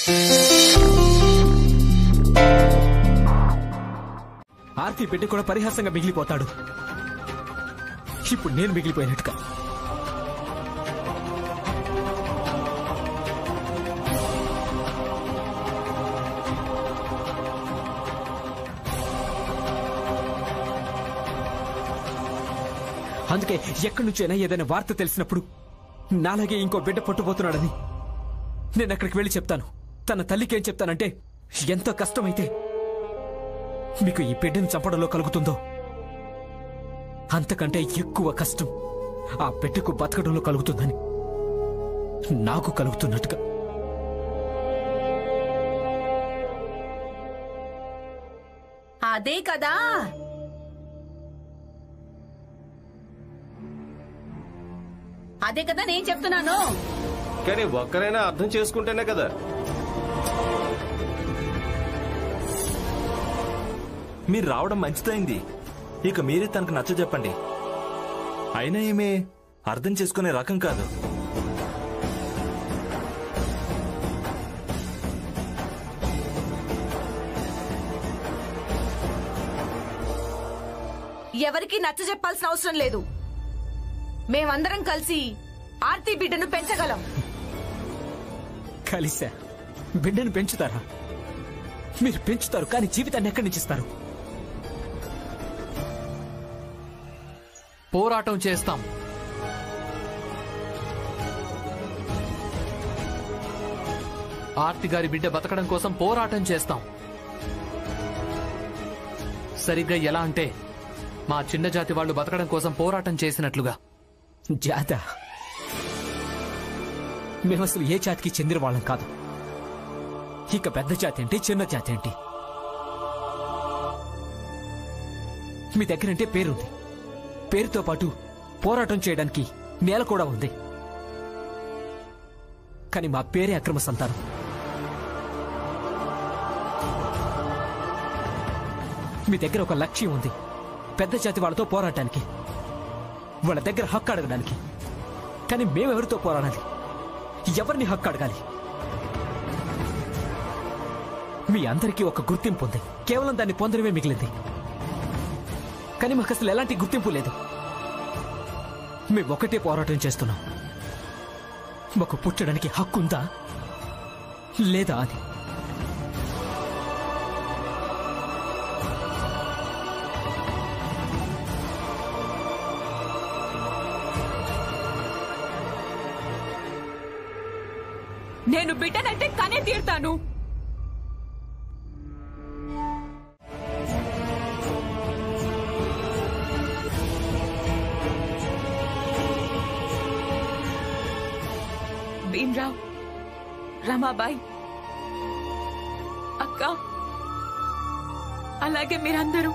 ఆర్తి బిడ్డ కూడా పరిహాసంగా మిగిలిపోతాడు ఇప్పుడు నేను మిగిలిపోయినట్టుగా అందుకే ఎక్కడి నుంచైనా ఏదైనా వార్త తెలిసినప్పుడు నాలాగే ఇంకో బిడ్డ పుట్టబోతున్నాడని నేను అక్కడికి వెళ్ళి చెప్తాను తన తల్లికి ఏం చెప్తానంటే ఎంత కష్టమైతే మీకు ఈ బిడ్డను చంపడంలో కలుగుతుందో అంతకంటే ఎక్కువ కష్టం ఆ బిడ్డకు బతకడంలో కలుగుతుందని నాకు కలుగుతున్నట్టుగా అదే కదా అదే కదా నేను చెప్తున్నాను కానీ ఒక్కరైనా అర్థం చేసుకుంటేనే కదా మీరు రావడం మంచిదైంది ఇక మీరే తనకు నచ్చ చెప్పండి అయినా ఏమే అర్థం చేసుకునే రకం కాదు ఎవరికి నచ్చ చెప్పాల్సిన అవసరం లేదు మేమందరం కలిసి ఆర్తి బిడ్డను పెంచగలం కలిసా బిడ్డను పెంచుతారా మీరు పెంచుతారు కానీ జీవితాన్ని ఎక్కడి నుంచి ఇస్తారు పోరాటం చేస్తాం ఆర్తి గారి బిడ్డ బతకడం కోసం పోరాటం చేస్తాం సరిగ్గా ఎలా అంటే మా చిన్న జాతి వాళ్ళు బతకడం కోసం పోరాటం చేసినట్లుగా జాత మేము అసలు ఏ జాతికి చెందిన వాళ్ళం కాదు ఇక పెద్ద జాతి ఏంటి చిన్న జాతి ఏంటి మీ దగ్గరంటే పేరుంది పేరుతో పాటు పోరాటం చేయడానికి నేల కూడా ఉంది కానీ మా పేరే అక్రమ సంతానం మీ దగ్గర ఒక లక్ష్యం ఉంది పెద్ద జాతి వాళ్ళతో పోరాటానికి వాళ్ళ దగ్గర హక్కు అడగడానికి కానీ మేమెవరితో పోరాడాలి ఎవరిని హక్కు అడగాలి మీ అందరికీ ఒక గుర్తింపు ఉంది కేవలం దాన్ని పొందడమే మిగిలింది కానీ మాకు అసలు ఎలాంటి గుర్తింపు లేదు మేము ఒకటే పోరాటం చేస్తున్నాం మాకు పుట్టడానికి హక్కు ఉందా లేదా అని నేను బిడ్డనంటే కనే తీరుతాను భీమ్రావ్ రమాబాయ్ అక్క అలాగే మీరందరూ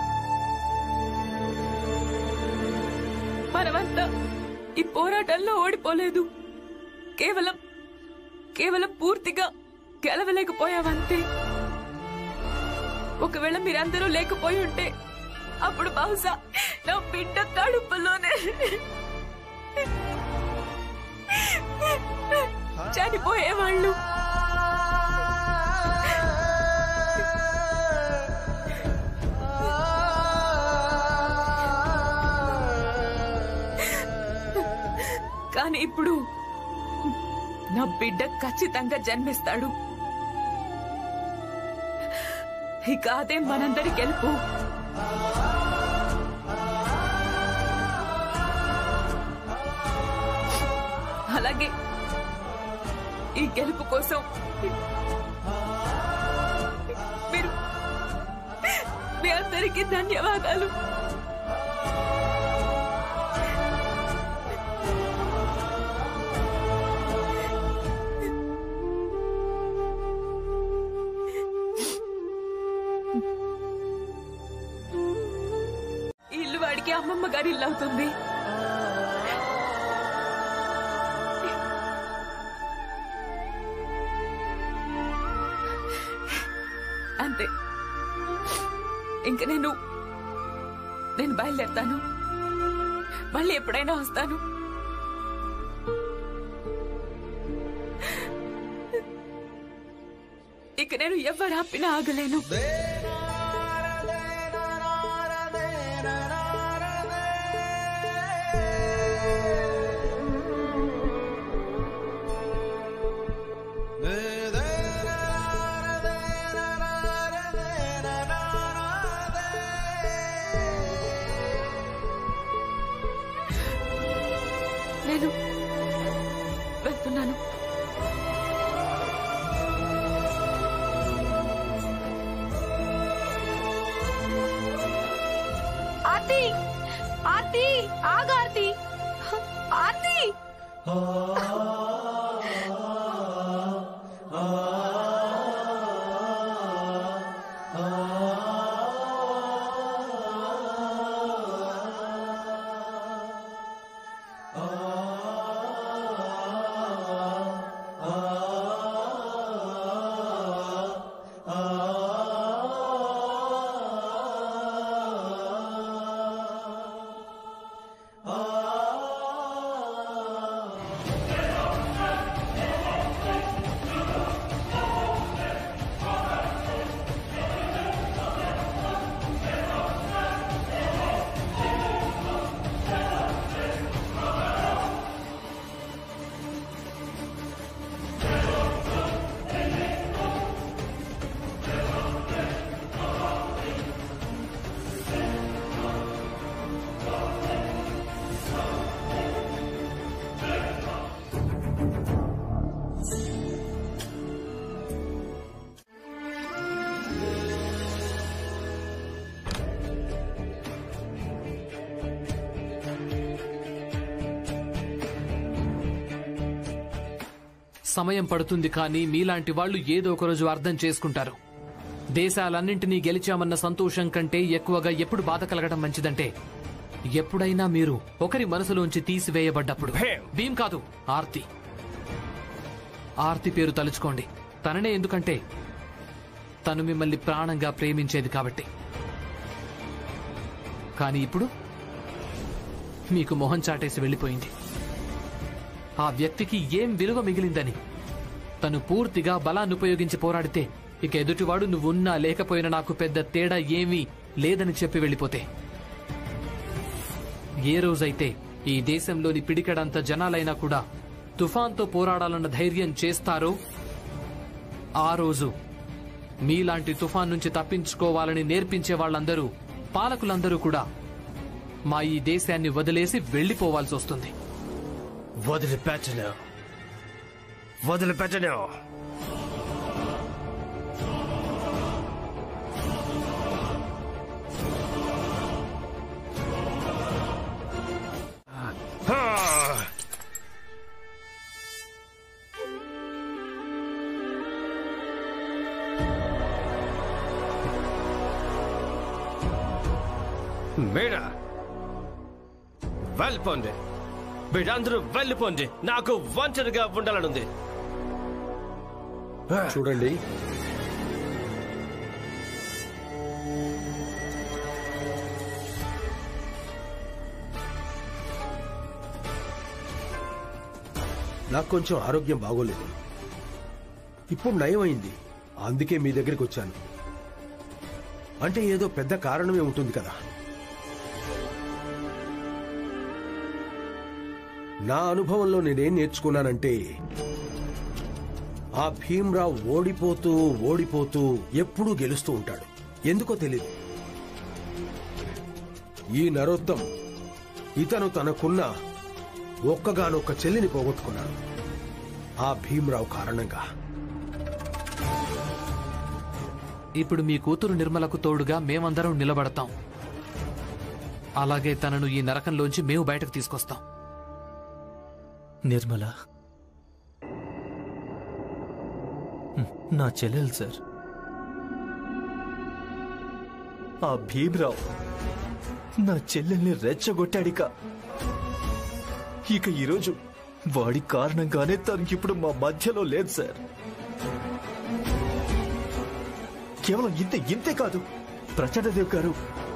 మనమంతా ఈ పోరాటంలో ఓడిపోలేదు కేవలం కేవలం పూర్తిగా గెలవలేకపోయావంతే ఒకవేళ మీరందరూ లేకపోయి ఉంటే అప్పుడు బహుశా నా బిడ్డ కడుపులోనే చనిపోయేవాళ్ళు కానీ ఇప్పుడు నా బిడ్డ ఖచ్చితంగా జన్మిస్తాడు ఇక అదే మనందరి గెలుపు అలాగే ఈ గెలుపు కోసం మీరు మీ అందరికీ ధన్యవాదాలు ఈ ఇల్లు వాడికి అమ్మమ్మ గారి ఇల్లు అవుతుంది అంతే ఇంక నేను నేను బయలుదేరుతాను మళ్ళీ ఎప్పుడైనా వస్తాను ఇక నేను ఎవరు ఆపినా ఆగలేను నేను వెళ్తున్నాను ఆర్తి ఆర్తి ఆగు ఆర్తి ఆర్తి సమయం పడుతుంది కానీ మీలాంటి వాళ్ళు ఏదో ఒక రోజు అర్థం చేసుకుంటారు దేశాలన్నింటినీ గెలిచామన్న సంతోషం కంటే ఎక్కువగా ఎప్పుడు బాధ కలగడం మంచిదంటే ఎప్పుడైనా మీరు ఒకరి మనసులోంచి తీసివేయబడ్డప్పుడు భీమ్ కాదు ఆర్తి ఆర్తి పేరు తలుచుకోండి తననే ఎందుకంటే తను మిమ్మల్ని ప్రాణంగా ప్రేమించేది కాబట్టి కానీ ఇప్పుడు మీకు మొహం చాటేసి వెళ్ళిపోయింది ఆ వ్యక్తికి ఏం విలువ మిగిలిందని తను పూర్తిగా బలాన్ని ఉపయోగించి పోరాడితే ఇక ఎదుటివాడు నువ్వున్నా లేకపోయినా నాకు పెద్ద తేడా ఏమీ లేదని చెప్పి వెళ్ళిపోతే ఏ రోజైతే ఈ దేశంలోని పిడికడంత జనాలైనా కూడా తుఫాన్తో పోరాడాలన్న ధైర్యం చేస్తారో ఆ రోజు మీలాంటి తుఫాన్ నుంచి తప్పించుకోవాలని నేర్పించే వాళ్ళందరూ పాలకులందరూ కూడా మా ఈ దేశాన్ని వదిలేసి వెళ్లిపోవాల్సి వస్తుంది వదిలిపెట్టను వదిలిపెట్టను బేడా వెళ్ళిపోండి మీరందరూ వెళ్ళిపోండి నాకు ఒంటరిగా ఉండాలనుంది చూడండి నాకు కొంచెం ఆరోగ్యం బాగోలేదు ఇప్పుడు నయమైంది అందుకే మీ దగ్గరికి వచ్చాను అంటే ఏదో పెద్ద కారణమే ఉంటుంది కదా నా అనుభవంలో నేనేం నేర్చుకున్నానంటే ఆ భీమ్రావ్ ఓడిపోతూ ఓడిపోతూ ఎప్పుడూ గెలుస్తూ ఉంటాడు ఎందుకో తెలియదు ఈ నరోత్తం ఇతను తనకున్న ఒక్కగానొక్క చెల్లిని పోగొట్టుకున్నాడు ఆ భీమ్రావ్ కారణంగా ఇప్పుడు మీ కూతురు నిర్మలకు తోడుగా మేమందరం నిలబడతాం అలాగే తనను ఈ నరకంలోంచి మేము బయటకు తీసుకొస్తాం నిర్మల హ్మ్, నా చెల్లెలు సార్ ఆ భీమ్రావ్ నా చెల్లెల్ని రెచ్చగొట్టాడిక ఇక ఈరోజు వాడి కారణంగానే తనకి ఇప్పుడు మా మధ్యలో లేదు సార్ కేవలం ఇంతే ఇంతే కాదు ప్రచండదేవ్ గారు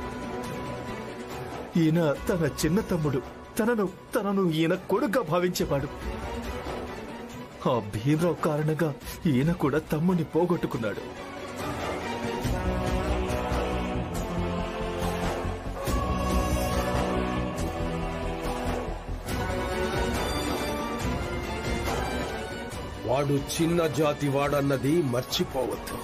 ఈయన తన చిన్న తమ్ముడు తనను తనను ఈయన కొడుగ్గా భావించేవాడు ఆ భీమరావు కారణంగా ఈయన కూడా తమ్ముని పోగొట్టుకున్నాడు వాడు చిన్న జాతి వాడన్నది మర్చిపోవద్దు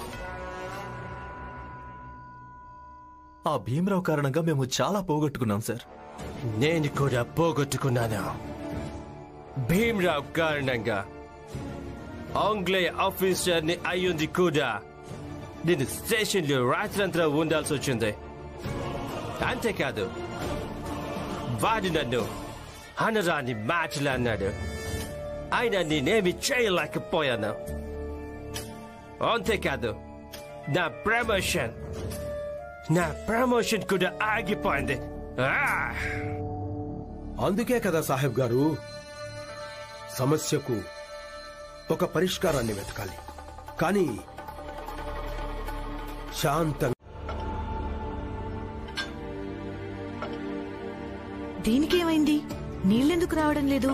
ఆ భీమరావు కారణంగా మేము చాలా పోగొట్టుకున్నాం సార్ నేను కూడా పోగొట్టుకున్నాను భీమ్రావ్ కారణంగా ఆంగ్లేయ ఆఫీసర్ని అయ్యింది కూడా నేను స్టేషన్లో రాత్రంతా ఉండాల్సి వచ్చింది అంతేకాదు వాడు నన్ను అనరాని మాటలు అన్నాడు ఆయన నేనేమి చేయలేకపోయాను అంతేకాదు నా ప్రమోషన్ నా ప్రమోషన్ కూడా ఆగిపోయింది ఆ! అందుకే కదా సాహెబ్ గారు సమస్యకు ఒక పరిష్కారాన్ని వెతకాలి కానీ శాంతంగా దీనికేమైంది నీళ్ళెందుకు రావడం లేదు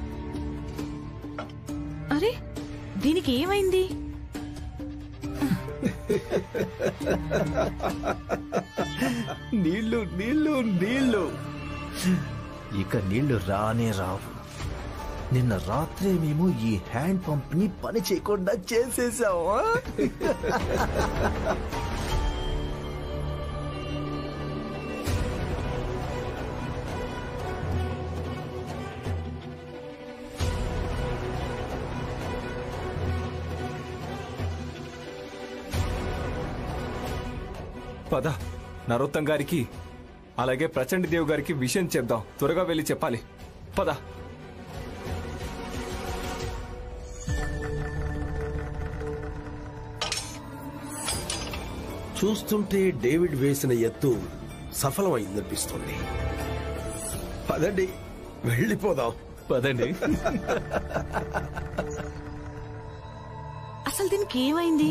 అరే దీనికి ఏమైంది నీళ్లు నీళ్లు నీళ్లు ఇక నీళ్లు రానే రావు నిన్న రాత్రే మేము ఈ హ్యాండ్ పంప్ ని పని చేయకుండా చేసేసావా పద నరోత్తం గారికి అలాగే ప్రచండ దేవ్ గారికి విషయం చెప్దాం త్వరగా వెళ్ళి చెప్పాలి పద చూస్తుంటే డేవిడ్ వేసిన ఎత్తు సఫలమైందనిపిస్తుంది పదండి వెళ్ళిపోదాం పదండి అసలు దీనికి ఏమైంది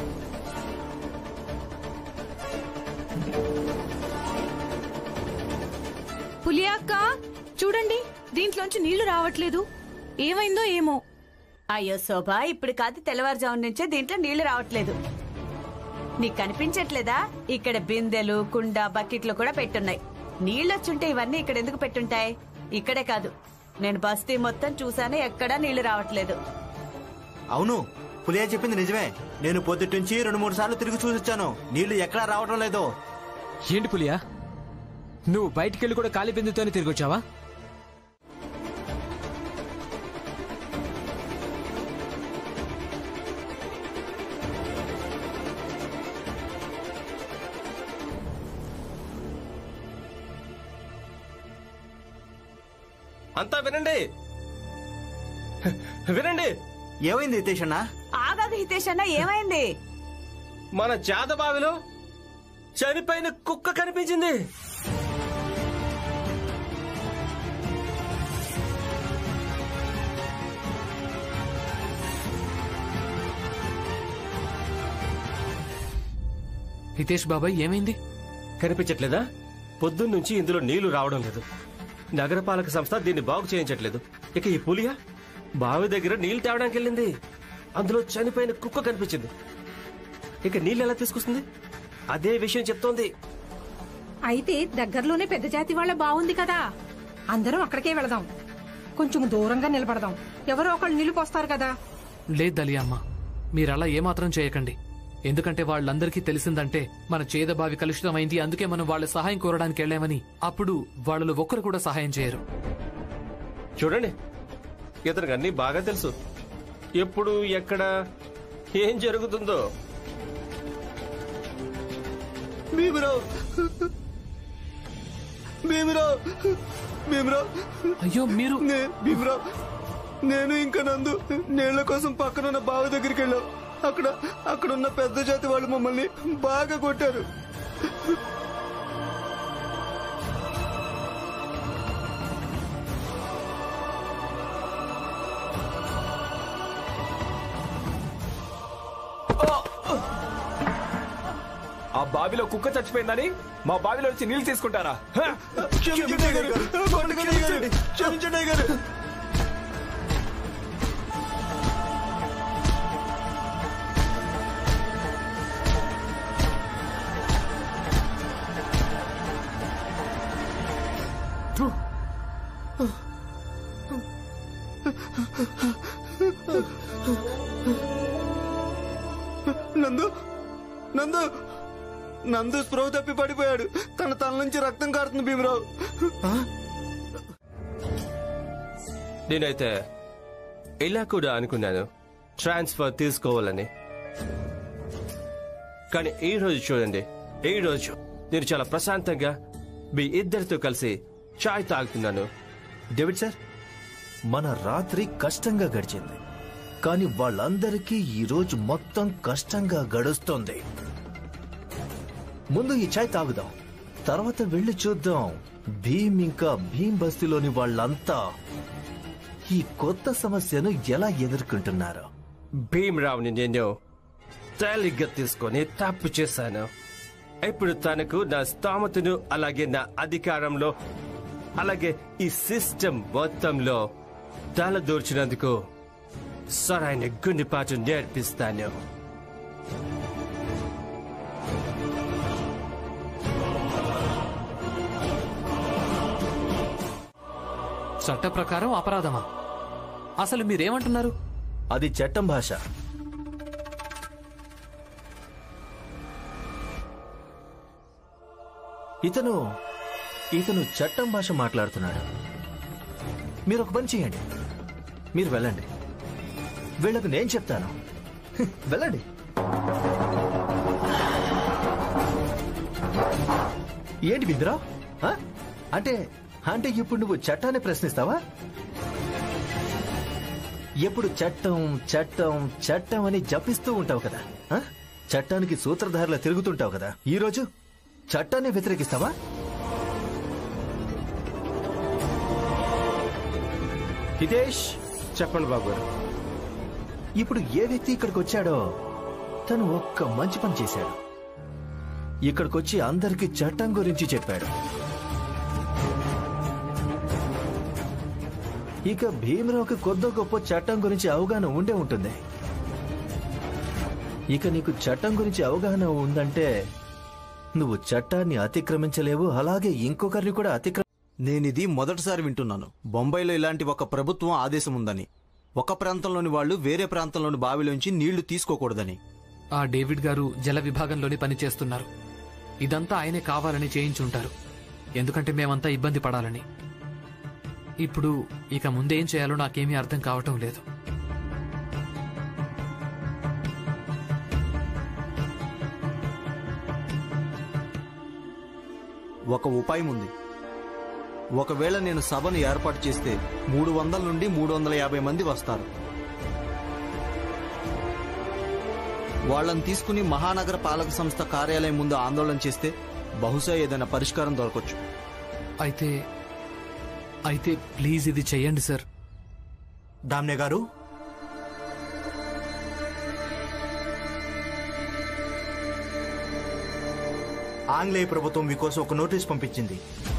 పులియాక్క చూడండి దీంట్లోంచి నీళ్లు రావట్లేదు ఏమైందో ఏమో అయ్యో శోభ ఇప్పుడు కాదు తెల్లవారుజాము నుంచే దీంట్లో నీళ్లు రావట్లేదు నీకు కనిపించట్లేదా ఇక్కడ బిందెలు కుండ బకెట్లు కూడా పెట్టున్నాయి నీళ్ళు వచ్చుంటే ఇవన్నీ ఇక్కడ ఎందుకు పెట్టుంటాయి ఇక్కడే కాదు నేను బస్తీ మొత్తం చూశాను ఎక్కడా నీళ్లు రావట్లేదు అవును పులియా చెప్పింది నిజమే నేను పొద్దుటి నుంచి రెండు మూడు సార్లు తిరిగి చూసొచ్చాను నీళ్లు ఎక్కడా రావటం లేదు ఏంటి పులియా నువ్వు బయటికెళ్ళి కూడా ఖాళీ బిందుతోనే తిరిగి వచ్చావా అంతా వినండి వినండి ఏమైంది హితేష్ అన్న ఆగాదు హితేష్ అన్న ఏమైంది మన జాదబావిలో చనిపోయిన కుక్క కనిపించింది హితేష్ బాబాయ్ ఏమైంది కనిపించట్లేదా పొద్దున్నుంచి ఇందులో నీళ్లు రావడం లేదు నగరపాలక సంస్థ దీన్ని బాగు చేయించట్లేదు ఇక ఈ పులియా బావి దగ్గర నీళ్లు తేవడానికి వెళ్ళింది అందులో చనిపోయిన కుక్క కనిపించింది ఇక నీళ్ళు ఎలా తీసుకొస్తుంది అదే విషయం చెప్తోంది అయితే దగ్గరలోనే పెద్ద జాతి వాళ్ళ బాగుంది కదా అందరం అక్కడికే వెళదాం కొంచెం దూరంగా నిలబడదాం ఎవరో ఒకళ్ళు నీళ్లు పోస్తారు కదా లేదు దలియమ్మ మీరలా ఏమాత్రం చేయకండి ఎందుకంటే వాళ్ళందరికీ తెలిసిందంటే మన చేదబావి కలుషితమైంది అందుకే మనం వాళ్ళ సహాయం కోరడానికి వెళ్ళామని అప్పుడు వాళ్ళలో ఒక్కరు కూడా సహాయం చేయరు చూడండి ఇతనికి అన్ని బాగా తెలుసు ఎప్పుడు ఎక్కడ ఏం జరుగుతుందో భీమరావు భీమరావు భీమరావు అయ్యో మీరు నే- భీమరావు నేను ఇంకా నందు నీళ్ల కోసం పక్కనున్న బావి దగ్గరికి వెళ్ళాం అక్కడ అక్కడ ఉన్న పెద్ద జాతి వాళ్ళు మమ్మల్ని బాగా కొట్టారు ఆ బావిలో కుక్క చచ్చిపోయిందని మా బావిలో వచ్చి నీళ్లు తీసుకుంటారా హ! క్షమించండి అయ్యగారు. కొట్టకండి అయ్యగారు. క్షమించండి అయ్యగారు. నందు నందు నందు స్పృహ తప్పి పడిపోయాడు తన తల నుంచి రక్తం కారుతుంది భీమరావు ఆ? నేనైతే ఇలా కూడా అనుకున్నాను ట్రాన్స్ఫర్ తీసుకోవాలని కానీ ఈ రోజు చూడండి ఈ రోజు నేను చాలా ప్రశాంతంగా మీ ఇద్దరితో కలిసి చాయ్ తాగుతున్నాను డేవిడ్ సార్ మన రాత్రి కష్టంగా గడిచింది కానీ వాళ్ళందరికీ ఈ రోజు మొత్తం కష్టంగా గడుస్తోంది ముందు ఈ చాయ్ తాగుదాం తర్వాత వెళ్ళి చూద్దాం భీమ్ ఇంకా భీమ్ బస్తీలోని వాళ్ళంతా ఈ కొత్త సమస్యను ఎలా ఎదుర్కొంటున్నారు భీమరావుని నేను తేలిగ్గా తీసుకొని తప్పు చేశాను ఇప్పుడు తనకు నా స్థామతను అలాగే నా అధికారంలో అలాగే ఈ సిస్టమ్ మొత్తంలో తలదూర్చినందుకు సరైన గుండెపాటు నేర్పిస్తాను చట్ట ప్రకారం అపరాధమా అసలు మీరేమంటున్నారు అది చట్టం భాష ఇతను ఇతను చట్టం భాష మాట్లాడుతున్నాడు మీరు ఒక పని చేయండి మీరు వెళ్ళండి వీళ్ళకు నేను చెప్తాను హ్, వెళ్ళండి ఏంటి బింద్రా అంటే అంటే ఇప్పుడు నువ్వు చట్టాన్ని ప్రశ్నిస్తావా ఎప్పుడు చట్టం చట్టం చట్టం అని జపిస్తూ ఉంటావు కదా ఆ? చట్టానికి సూత్రధారులా తిరుగుతుంటావు కదా ఈ రోజు చట్టాన్ని వ్యతిరేకిస్తావా హితేష్ చెప్పండి బాబు గారు ఇప్పుడు ఏ వ్యక్తి ఇక్కడికి వచ్చాడో తను ఒక్క మంచి పని చేశాడు ఇక్కడికొచ్చి అందరికీ చట్టం గురించి చెప్పాడు ఇక భీమరావుకి కొద్ది గొప్ప చట్టం గురించి అవగాహన ఉండే ఉంటుంది ఇక నీకు చట్టం గురించి అవగాహన ఉందంటే నువ్వు చట్టాన్ని అతిక్రమించలేవు అలాగే ఇంకొకరిని కూడా అతిక్రమ నేనిది మొదటిసారి వింటున్నాను బొంబాయిలో ఇలాంటి ఒక ప్రభుత్వం ఆదేశం ఉందని ఒక ప్రాంతంలోని వాళ్ళు వేరే ప్రాంతంలోని బావిలోంచి నీళ్లు తీసుకోకూడదని ఆ డేవిడ్ గారు జల విభాగంలోనే పనిచేస్తున్నారు ఇదంతా ఆయనే కావాలని చేయించుంటారు ఎందుకంటే మేమంతా ఇబ్బంది పడాలని ఇప్పుడు ఇక ముందేం చేయాలో నాకేమీ అర్థం కావటం లేదు ఒక ఉపాయం ఉంది ఒకవేళ నేను సభను ఏర్పాటు చేస్తే మూడు వందల నుండి మూడు వందల యాభై మంది వస్తారు వాళ్ళని తీసుకుని మహానగర పాలక సంస్థ కార్యాలయం ముందు ఆందోళన చేస్తే బహుశా ఏదైనా పరిష్కారం దొరకచ్చు అయితే అయితే ప్లీజ్ ఇది చెయ్యండి సార్ దామ్నే గారు ఆంగ్లేయ ప్రభుత్వం మీకోసం ఒక నోటీస్ పంపించింది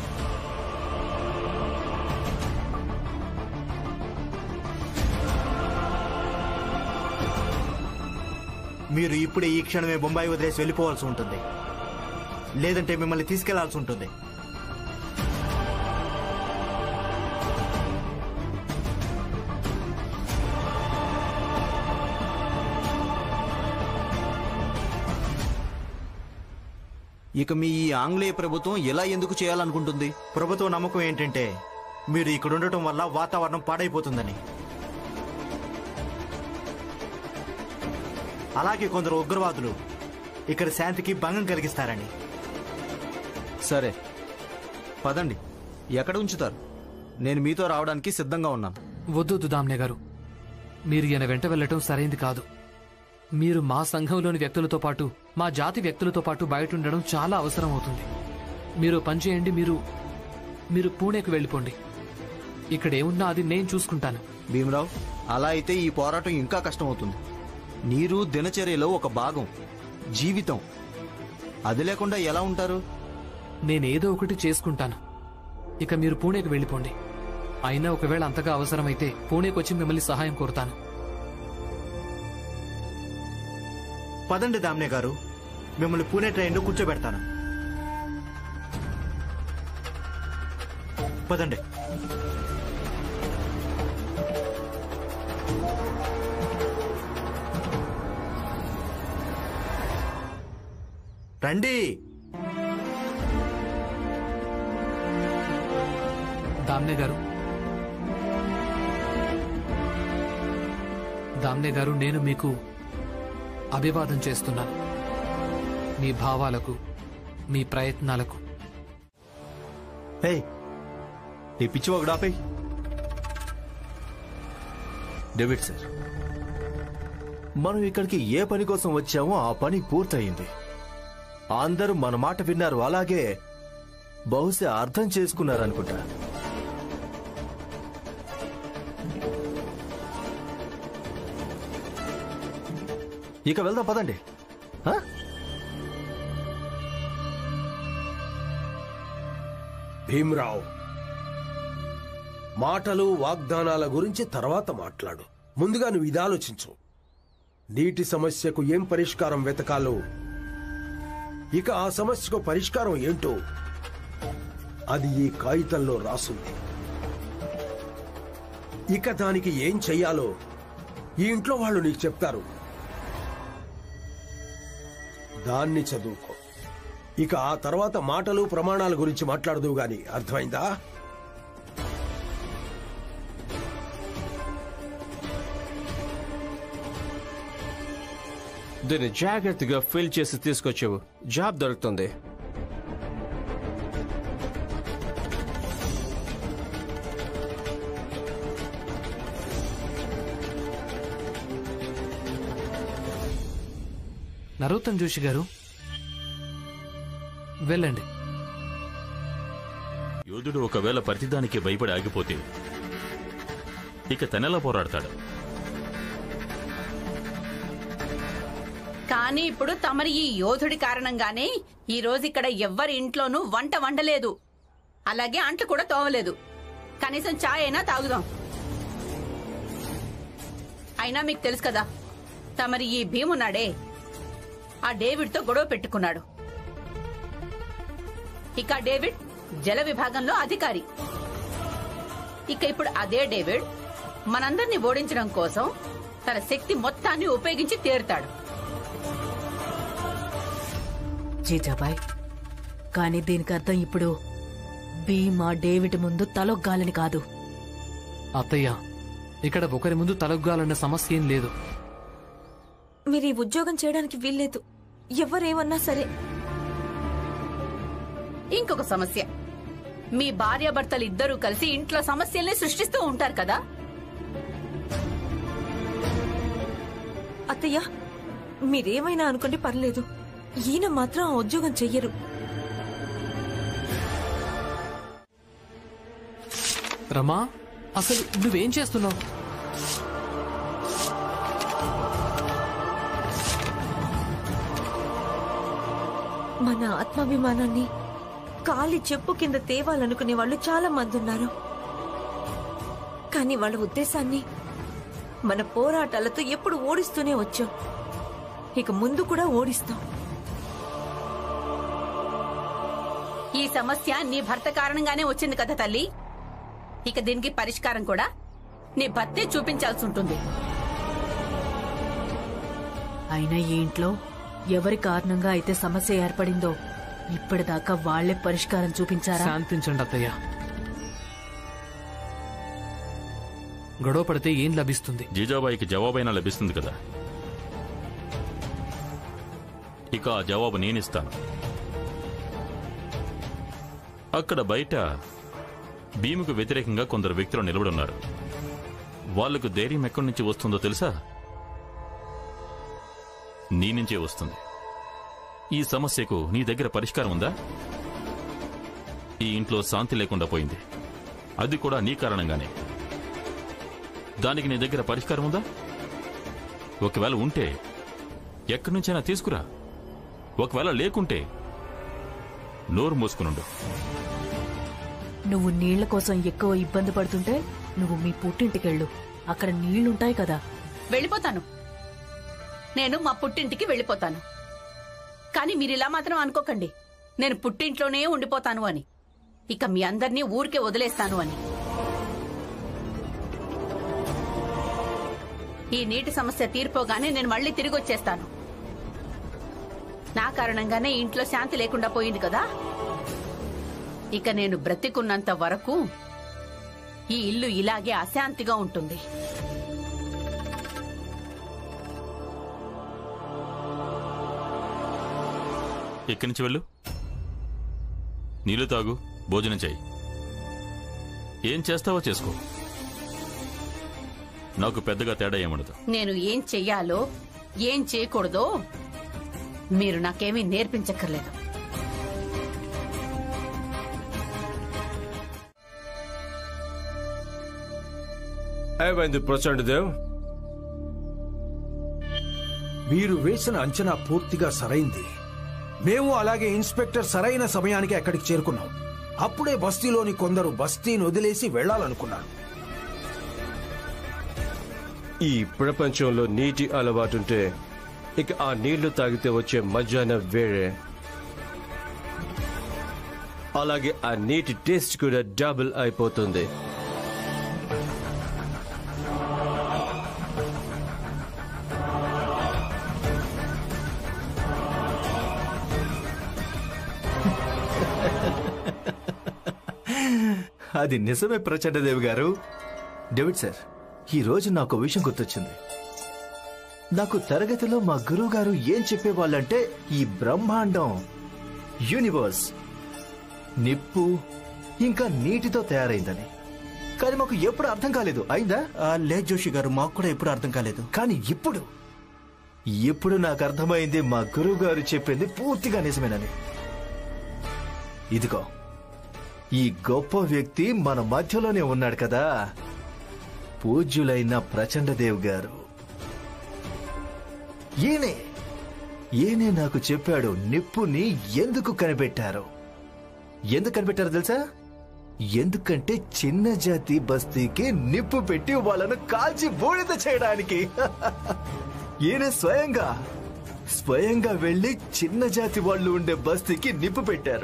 మీరు ఇప్పుడే ఈ క్షణమే బొంబాయి వదిలేసి వెళ్ళిపోవాల్సి ఉంటుంది లేదంటే మిమ్మల్ని తీసుకెళ్లాల్సి ఉంటుంది ఇక మీ ఈ ఆంగ్లేయ ప్రభుత్వం ఎలా ఎందుకు చేయాలనుకుంటుంది ప్రభుత్వ నమ్మకం ఏంటంటే మీరు ఇక్కడ ఉండటం వల్ల వాతావరణం పాడైపోతుందని అలాగే కొందరు ఉగ్రవాదులు ఇక్కడ శాంతికి భంగం కలిగిస్తారని సరే పదండి ఎక్కడ ఉంచుతారు నేను మీతో రావడానికి సిద్ధంగా ఉన్నాను వద్దు దామ్నే గారు మీరు ఈయన వెంట వెళ్ళటం సరైంది కాదు మీరు మా సంఘంలోని వ్యక్తులతో పాటు మా జాతి వ్యక్తులతో పాటు బయట ఉండడం చాలా అవసరం అవుతుంది మీరు పని చేయండి మీరు మీరు పూణేకు వెళ్ళిపోండి ఇక్కడ ఏమున్నా అది నేను చూసుకుంటాను భీమరావు అలా అయితే ఈ పోరాటం ఇంకా కష్టమవుతుంది నీరు దినచర్యలో ఒక భాగం జీవితం అది లేకుండా ఎలా ఉంటారు నేనేదో ఒకటి చేసుకుంటాను ఇక మీరు పూణేకు వెళ్ళిపోండి అయినా ఒకవేళ అంతగా అవసరమైతే పూణేకి వచ్చి మిమ్మల్ని సహాయం కోరుతాను పదండి దామ్నే గారు మిమ్మల్ని పూణే ట్రైన్లో కూర్చోబెడతాను పదండి రండి దామ్నే గారు దామ్నే గారు నేను మీకు అభివాదం చేస్తున్నాను మీ భావాలకు మీ ప్రయత్నాలకు హే ఈ పిచ్చి ఒకడు ఆపేయ్ డేవిడ్ సార్ మనం ఇక్కడికి ఏ పని కోసం వచ్చామో ఆ పని పూర్తయింది అందరూ మన మాట విన్నారు అలాగే బహుశా అర్థం చేసుకున్నారు అనుకుంటా ఇక వెళ్దాం పదండి ఆ? భీమ్రావ్ మాటలు వాగ్దానాల గురించి తర్వాత మాట్లాడు ముందుగా నువ్వు ఇది ఆలోచించు నీటి సమస్యకు ఏం పరిష్కారం వెతకాలో ఇక ఆ సమస్యకు పరిష్కారం ఏంటో అది ఈ కాగితంలో రాసుంది ఇక దానికి ఏం చెయ్యాలో ఈ ఇంట్లో వాళ్ళు నీకు చెప్తారు దాన్ని చదువుకో ఇక ఆ తర్వాత మాటలు ప్రమాణాల గురించి మాట్లాడదు గాని అర్థమైందా దీన్ని జాగ్రత్తగా ఫిల్ చేసి తీసుకొచ్చావు జాబ్ దొరుకుతుంది నరోత్తం జోషి గారు వెళ్ళండి యోధుడు ఒకవేళ ప్రతిదానికి భయపడి ఆగిపోతే ఇక తనెలా పోరాడతాడు కానీ ఇప్పుడు తమరి ఈ యోధుడి కారణంగానే ఈ రోజు ఇక్కడ ఎవ్వరి ఇంట్లోనూ వంట వండలేదు అలాగే అంట్లు కూడా తోవలేదు కనీసం చాయ్ అయినా తాగుదాం అయినా మీకు తెలుసు కదా తమరి ఈ భీమున్నాడే ఆ డేవిడ్తో గొడవ పెట్టుకున్నాడు ఇక ఆ డేవిడ్ జల విభాగంలో అధికారి ఇక ఇప్పుడు అదే డేవిడ్ మనందరినీ ఓడించడం కోసం తన శక్తి మొత్తాన్ని ఉపయోగించి తీరుతాడు జీజాబాయ్ కానీ దీనికి అర్థం ఇప్పుడు భీమా డేవిడ్ ముందు తలొగ్గాలని కాదు అత్తయ్య ఇక్కడ ఒకరి ముందు తలగ్గాలన్న సమస్య ఏం లేదు మీరు ఈ ఉద్యోగం చేయడానికి వీల్లేదు ఎవరేమన్నా సరే ఇంకొక సమస్య మీ భార్యాభర్తలు ఇద్దరూ కలిసి ఇంట్లో సమస్యల్ని సృష్టిస్తూ ఉంటారు కదా అత్తయ్య మీరేమైనా అనుకోండి పర్లేదు ఈయన మాత్రం ఆ ఉద్యోగం చెయ్యరు రమా అసలు నువ్వేం చేస్తున్నావు మన ఆత్మాభిమానాన్ని కాలి చెప్పు కింద తేవాలనుకునే వాళ్ళు చాలా మంది ఉన్నారు కానీ వాళ్ళ ఉద్దేశాన్ని మన పోరాటాలతో ఎప్పుడు ఓడిస్తూనే వచ్చాం ఇక ముందు కూడా ఓడిస్తాం ఈ సమస్య నీ భర్త కారణంగానే వచ్చింది కదా తల్లి ఇక దీనికి పరిష్కారం కూడా నీ భర్తే చూపించాల్సి ఉంటుంది అయినా ఈ ఇంట్లో ఎవరి కారణంగా అయితే సమస్య ఏర్పడిందో ఇప్పటిదాకా వాళ్లే పరిష్కారం చూపించారా శాంతించండి అత్తయ్య గొడవ పడితే ఏం లభిస్తుంది జీజాబాయికి జవాబైనా లభిస్తుంది కదా ఇక ఆ జవాబు నేనిస్తాను అక్కడ బయట భీముకు వ్యతిరేకంగా కొందరు వ్యక్తులు నిలబడున్నారు వాళ్లకు ధైర్యం ఎక్కడి నుంచి వస్తుందో తెలుసా నీ నుంచే వస్తుంది ఈ సమస్యకు నీ దగ్గర పరిష్కారం ఉందా ఈ ఇంట్లో శాంతి లేకుండా పోయింది అది కూడా నీ కారణంగానే దానికి నీ దగ్గర పరిష్కారం ఉందా ఒకవేళ ఉంటే ఎక్కడి నుంచైనా తీసుకురా ఒకవేళ లేకుంటే నోరు మూసుకునుండు నువ్వు నీళ్ల కోసం ఎక్కువ ఇబ్బంది పడుతుంటే నువ్వు మీ పుట్టింటికెళ్ళు అక్కడ నీళ్లుంటాయి కదా వెళ్ళిపోతాను నేను మా పుట్టింటికి వెళ్ళిపోతాను కానీ మీరు ఇలా మాత్రం అనుకోకండి నేను పుట్టింట్లోనే ఉండిపోతాను అని ఇక మీ అందరినీ ఊరికే వదిలేస్తాను అని ఈ నీటి సమస్య తీరిపోగానే నేను మళ్ళీ తిరిగి వచ్చేస్తాను నా కారణంగానే ఈ ఇంట్లో శాంతి లేకుండా పోయింది కదా ఇక నేను బ్రతికున్నంత వరకు ఈ ఇల్లు ఇలాగే అశాంతిగా ఉంటుంది ఇక్కడి నుంచి వెళ్ళు నీళ్లు తాగు భోజనం చేయి ఏం చేస్తావో చేసుకో నాకు పెద్దగా తేడా ఏముండదు నేను ఏం చెయ్యాలో ఏం చేయకూడదో మీరు నాకేమీ నేర్పించక్కర్లేదు ఏమైంది ప్రచండ్ దేవ్ మీరు వేసిన అంచనా పూర్తిగా సరైంది మేము అలాగే ఇన్స్పెక్టర్ సరైన సమయానికి అక్కడికి చేరుకున్నాం అప్పుడే బస్తీలోని కొందరు బస్తీని వదిలేసి వెళ్లాలనుకున్నారు ఈ ప్రపంచంలో నీటి అలవాటుంటే ఇక ఆ నీళ్లు తాగితే వచ్చే మజాన వేరే అలాగే ఆ నీటి టేస్ట్ కూడా డబుల్ అయిపోతుంది అది నిజమే ప్రచండదేవి గారు డేవిడ్ సార్ ఈ రోజు నాకు ఒక విషయం గుర్తొచ్చింది నాకు తరగతిలో మా గురువు గారు ఏం చెప్పేవాళ్ళంటే ఈ బ్రహ్మాండం యూనివర్స్ నిప్పు ఇంకా నీటితో తయారైందని కానీ మాకు ఎప్పుడు అర్థం కాలేదు అయిందా లేదు జోషి గారు మాకు కూడా ఎప్పుడు అర్థం కాలేదు కానీ ఇప్పుడు ఇప్పుడు నాకు అర్థమైంది మా గురువు గారు చెప్పింది పూర్తిగా నిజమేనని ఇదిగో ఈ గొప్ప వ్యక్తి మన మధ్యలోనే ఉన్నాడు కదా పూజ్యులైన ప్రచండదేవ్ గారు ఈయనే ఈయనే నాకు చెప్పాడు నిప్పుని ఎందుకు కనిపెట్టారు ఎందుకు కనిపెట్టారు తెలుసా ఎందుకంటే చిన్న జాతి బస్తీకి నిప్పు పెట్టి వాళ్ళను కాల్చి బూడిద చేయడానికి ఈయన స్వయంగా స్వయంగా వెళ్లి చిన్న జాతి వాళ్ళు ఉండే బస్తీకి నిప్పు పెట్టారు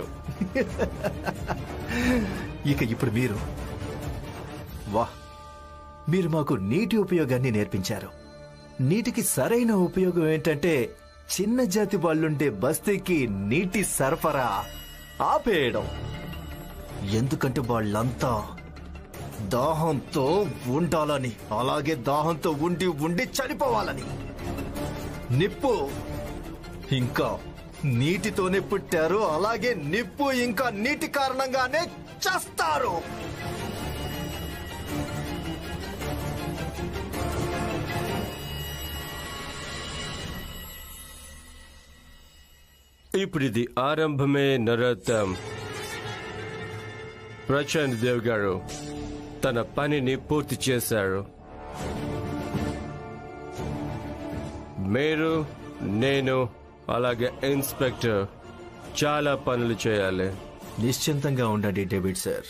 ఇక ఇప్పుడు మీరు వా మీరు మాకు నీటి ఉపయోగాన్ని నేర్పించారు నీటికి సరైన ఉపయోగం ఏంటంటే చిన్న జాతి వాళ్ళుండే బస్తీకి నీటి సరఫరా ఆపేయడం ఎందుకంటే వాళ్ళంతా దాహంతో ఉండాలని అలాగే దాహంతో ఉండి ఉండి చనిపోవాలని నిప్పు ఇంకా నీటితోనే పుట్టారు అలాగే నిప్పు ఇంకా నీటి కారణంగానే చస్తారు ఇప్పుడు ఇది ఆరంభమే నరతం ప్రశాంత్ దేవ్ గారు తన పనిని పూర్తి చేశారు మీరు నేను అలాగే ఇన్స్పెక్టర్ చాలా పనులు చేయాలి నిశ్చింతంగా ఉండండి డేవిడ్ సార్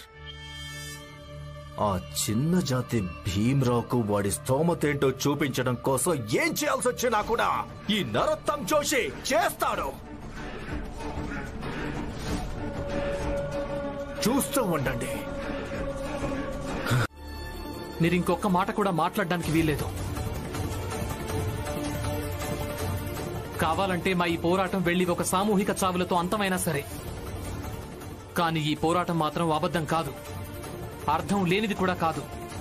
ఆ చిన్న జాతి భీమ్రావుకు వాడి స్తోమతేంటో చూపించడం కోసం ఏం చేయాల్సి వచ్చినా కూడా ఈ నరోత్తం జోషి చేస్తాడు చూస్తూ ఉండండి మీరు ఇంకొక మాట కూడా మాట్లాడడానికి వీల్లేదు కావాలంటే మా ఈ పోరాటం వెళ్లి ఒక సామూహిక చావులతో అంతమైనా సరే కానీ ఈ పోరాటం మాత్రం అబద్ధం కాదు అర్థం లేనిది కూడా కాదు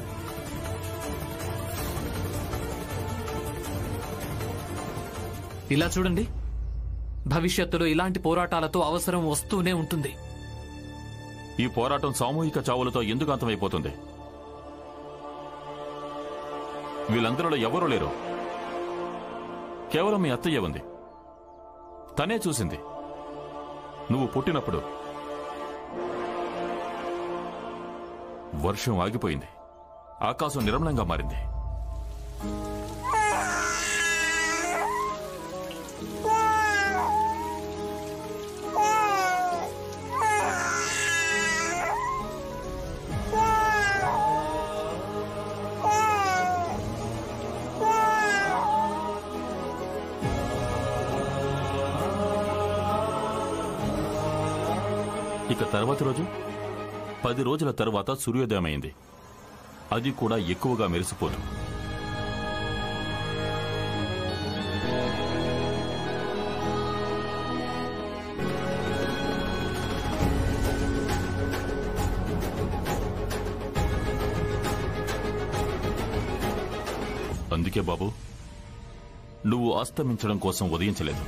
ఇలా చూడండి భవిష్యత్తులో ఇలాంటి పోరాటాలతో అవసరం వస్తూనే ఉంటుంది ఈ పోరాటం సామూహిక చావులతో ఎందుకు అంతమైపోతుంది వీళ్ళందరిలో ఎవరూ లేరు కేవలం మీ అత్తయ్య ఉంది తనే చూసింది నువ్వు పుట్టినప్పుడు వర్షం ఆగిపోయింది ఆకాశం నిర్మలంగా మారింది ఇక తర్వాతి రోజు పది రోజుల తర్వాత సూర్యోదయమైంది అది కూడా ఎక్కువగా మెరిసిపోదు అందుకే బాబు నువ్వు అస్తమించడం కోసం ఉదయించలేదు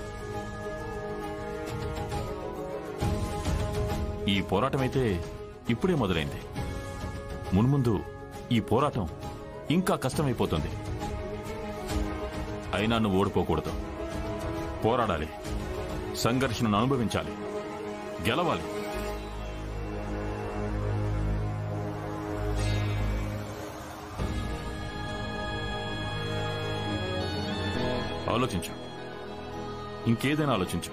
ఈ పోరాటం అయితే ఇప్పుడే మొదలైంది మున్ముందు ఈ పోరాటం ఇంకా కష్టమైపోతుంది అయినా నువ్వు ఓడిపోకూడదు పోరాడాలి సంఘర్షణను అనుభవించాలి గెలవాలి ఆలోచించు ఇంకేదైనా ఆలోచించు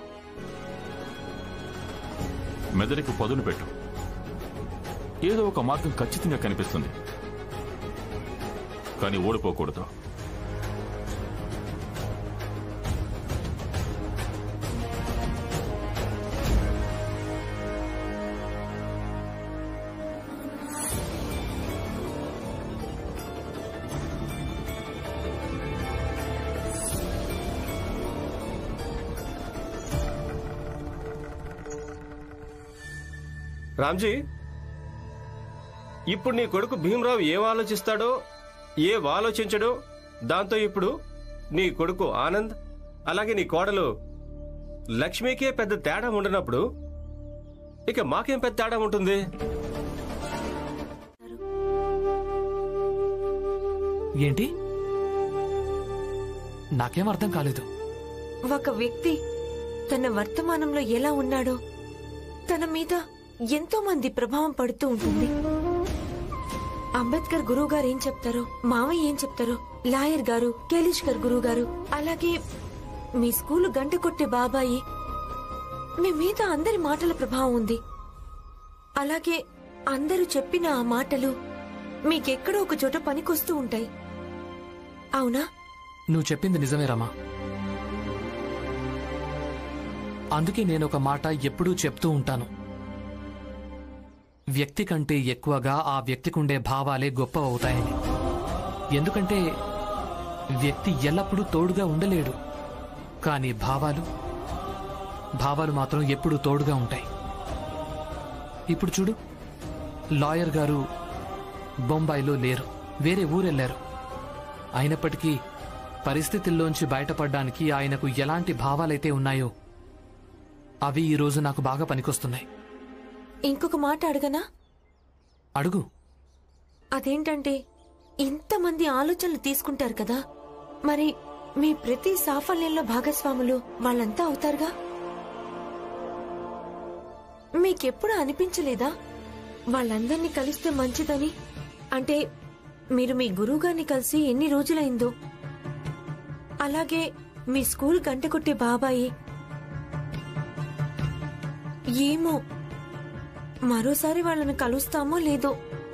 మెదడుకు పదును పెట్టు ఏదో ఒక మార్గం ఖచ్చితంగా కనిపిస్తుంది కానీ ఓడిపోకూడదు రామ్జీ ఇప్పుడు నీ కొడుకు భీమరావు ఏం ఆలోచిస్తాడో ఏం ఆలోచించడో దాంతో ఇప్పుడు నీ కొడుకు ఆనంద్ అలాగే నీ కోడలు లక్ష్మికే పెద్ద తేడా ఉండనప్పుడు ఇక మాకేం పెద్ద తేడా ఉంటుంది ఏంటి నాకేం అర్థం కాలేదు ఒక వ్యక్తి తన వర్తమానంలో ఎలా ఉన్నాడో తన మీద ఎంతో మంది ప్రభావం పడుతూ ఉంటుంది అంబేద్కర్ గురువు గారు ఏం చెప్తారో మామయ్య ఏం చెప్తారో లాయర్ గారు కేలీష్కర్ గురువు గారు అలాగే మీ స్కూలు గంట కొట్టే బాబాయి మీ మీద అందరి మాటల ప్రభావం ఉంది అలాగే అందరూ చెప్పిన ఆ మాటలు మీకెక్కడో ఒక చోట పనికొస్తూ ఉంటాయి అవునా నువ్వు చెప్పింది నిజమే రమా అందుకే నేను ఒక మాట ఎప్పుడూ చెప్తూ ఉంటాను వ్యక్తి కంటే ఎక్కువగా ఆ వ్యక్తికుండే భావాలే గొప్ప అవుతాయని ఎందుకంటే వ్యక్తి ఎల్లప్పుడూ తోడుగా ఉండలేడు కానీ భావాలు భావాలు మాత్రం ఎప్పుడూ తోడుగా ఉంటాయి ఇప్పుడు చూడు లాయర్ గారు బొంబాయిలో లేరు వేరే ఊరెళ్లారు అయినప్పటికీ పరిస్థితుల్లోంచి బయటపడ్డానికి ఆయనకు ఎలాంటి భావాలైతే ఉన్నాయో అవి ఈ రోజు నాకు బాగా పనికొస్తున్నాయి ఇంకొక మాట అడగనా అడుగు అదేంటంటే ఇంతమంది ఆలోచనలు తీసుకుంటారు కదా మరి మీ ప్రతి సాఫల్యంలో భాగస్వాములు వాళ్ళంతా అవుతారుగా మీకెప్పుడు అనిపించలేదా వాళ్ళందర్నీ కలిస్తే మంచిదని అంటే మీరు మీ గురువుగారిని కలిసి ఎన్ని రోజులైందో అలాగే మీ స్కూల్ గంట కొట్టే బాబాయి ఏమో మరోసారి వాళ్ళని కలుస్తామో లేదో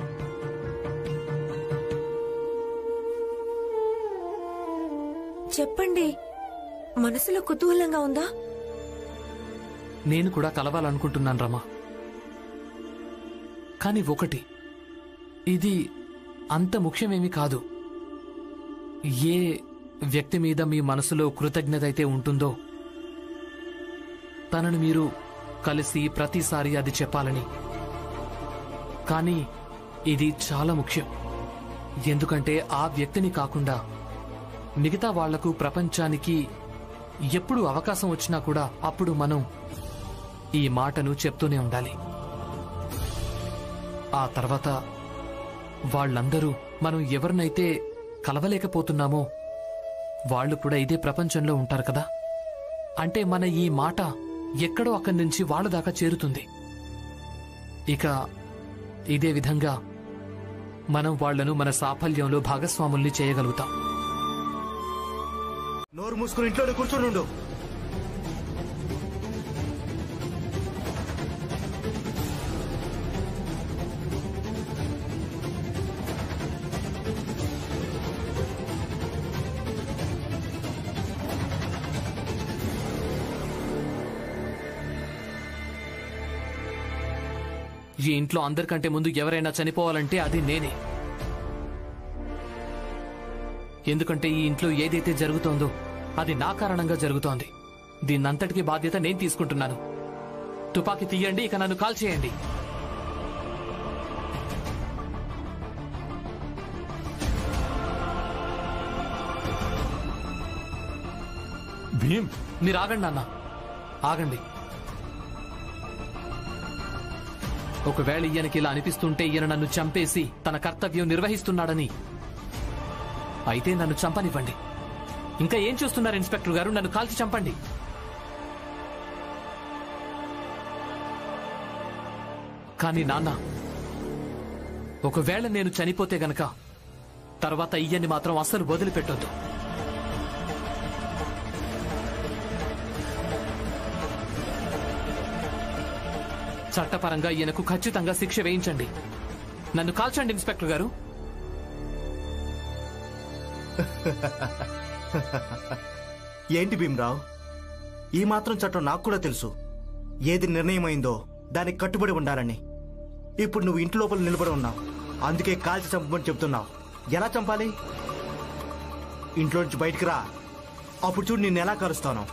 చెప్పండి మనసులో కుతూహలంగా ఉందా నేను కూడా కలవాలనుకుంటున్నాను రమా కానీ ఒకటి ఇది అంత ముఖ్యమేమి కాదు ఏ వ్యక్తి మీద మీ మనసులో కృతజ్ఞత అయితే ఉంటుందో తనను మీరు కలిసి ప్రతిసారి అది చెప్పాలని కానీ ఇది చాలా ముఖ్యం ఎందుకంటే ఆ వ్యక్తిని కాకుండా మిగతా వాళ్లకు ప్రపంచానికి ఎప్పుడు అవకాశం వచ్చినా కూడా అప్పుడు మనం ఈ మాటను చెప్తూనే ఉండాలి ఆ తర్వాత వాళ్ళందరూ మనం ఎవరినైతే కలవలేకపోతున్నామో వాళ్ళు కూడా ఇదే ప్రపంచంలో ఉంటారు కదా అంటే మన ఈ మాట ఎక్కడో అక్కడి నుంచి వాళ్ళ దాకా చేరుతుంది ఇక ఇదే విధంగా మనం వాళ్లను మన సాఫల్యంలో భాగస్వాముల్ని చేయగలుగుతాం నోరు మూసుకుని ఇంట్లోనే కూర్చొని ఉండు ఈ ఇంట్లో అందరికంటే ముందు ఎవరైనా చనిపోవాలంటే అది నేనే ఎందుకంటే ఈ ఇంట్లో ఏదైతే జరుగుతోందో అది నా కారణంగా జరుగుతోంది దీన్నంతటికీ బాధ్యత నేను తీసుకుంటున్నాను తుపాకీ తీయండి ఇక నన్ను కాల్ చేయండి భీమ్ మీరు ఆగండి నాన్న ఆగండి ఒకవేళ ఈయనకి ఇలా అనిపిస్తుంటే ఈయన నన్ను చంపేసి తన కర్తవ్యం నిర్వహిస్తున్నాడని అయితే నన్ను చంపనివ్వండి ఇంకా ఏం చూస్తున్నారు ఇన్స్పెక్టర్ గారు నన్ను కాల్చి చంపండి కానీ నాన్న ఒకవేళ నేను చనిపోతే గనక తర్వాత ఈయన్ని మాత్రం అస్సలు వదిలిపెట్టొద్దు చట్టపరంగా ఈయనకు ఖచ్చితంగా శిక్ష వేయించండి నన్ను కాల్చండి ఇన్స్పెక్టర్ గారు ఏంటి భీమరావు ఈ మాత్రం చట్టం నాకు కూడా తెలుసు ఏది నిర్ణయమైందో దానికి కట్టుబడి ఉండాలని ఇప్పుడు నువ్వు ఇంటి లోపల నిలబడి ఉన్నావు అందుకే కాల్చి చంపమని చెప్తున్నావు ఎలా చంపాలి ఇంట్లో నుంచి బయటికి రా అప్పుడు చూడు నిన్ను ఎలా కలుస్తాను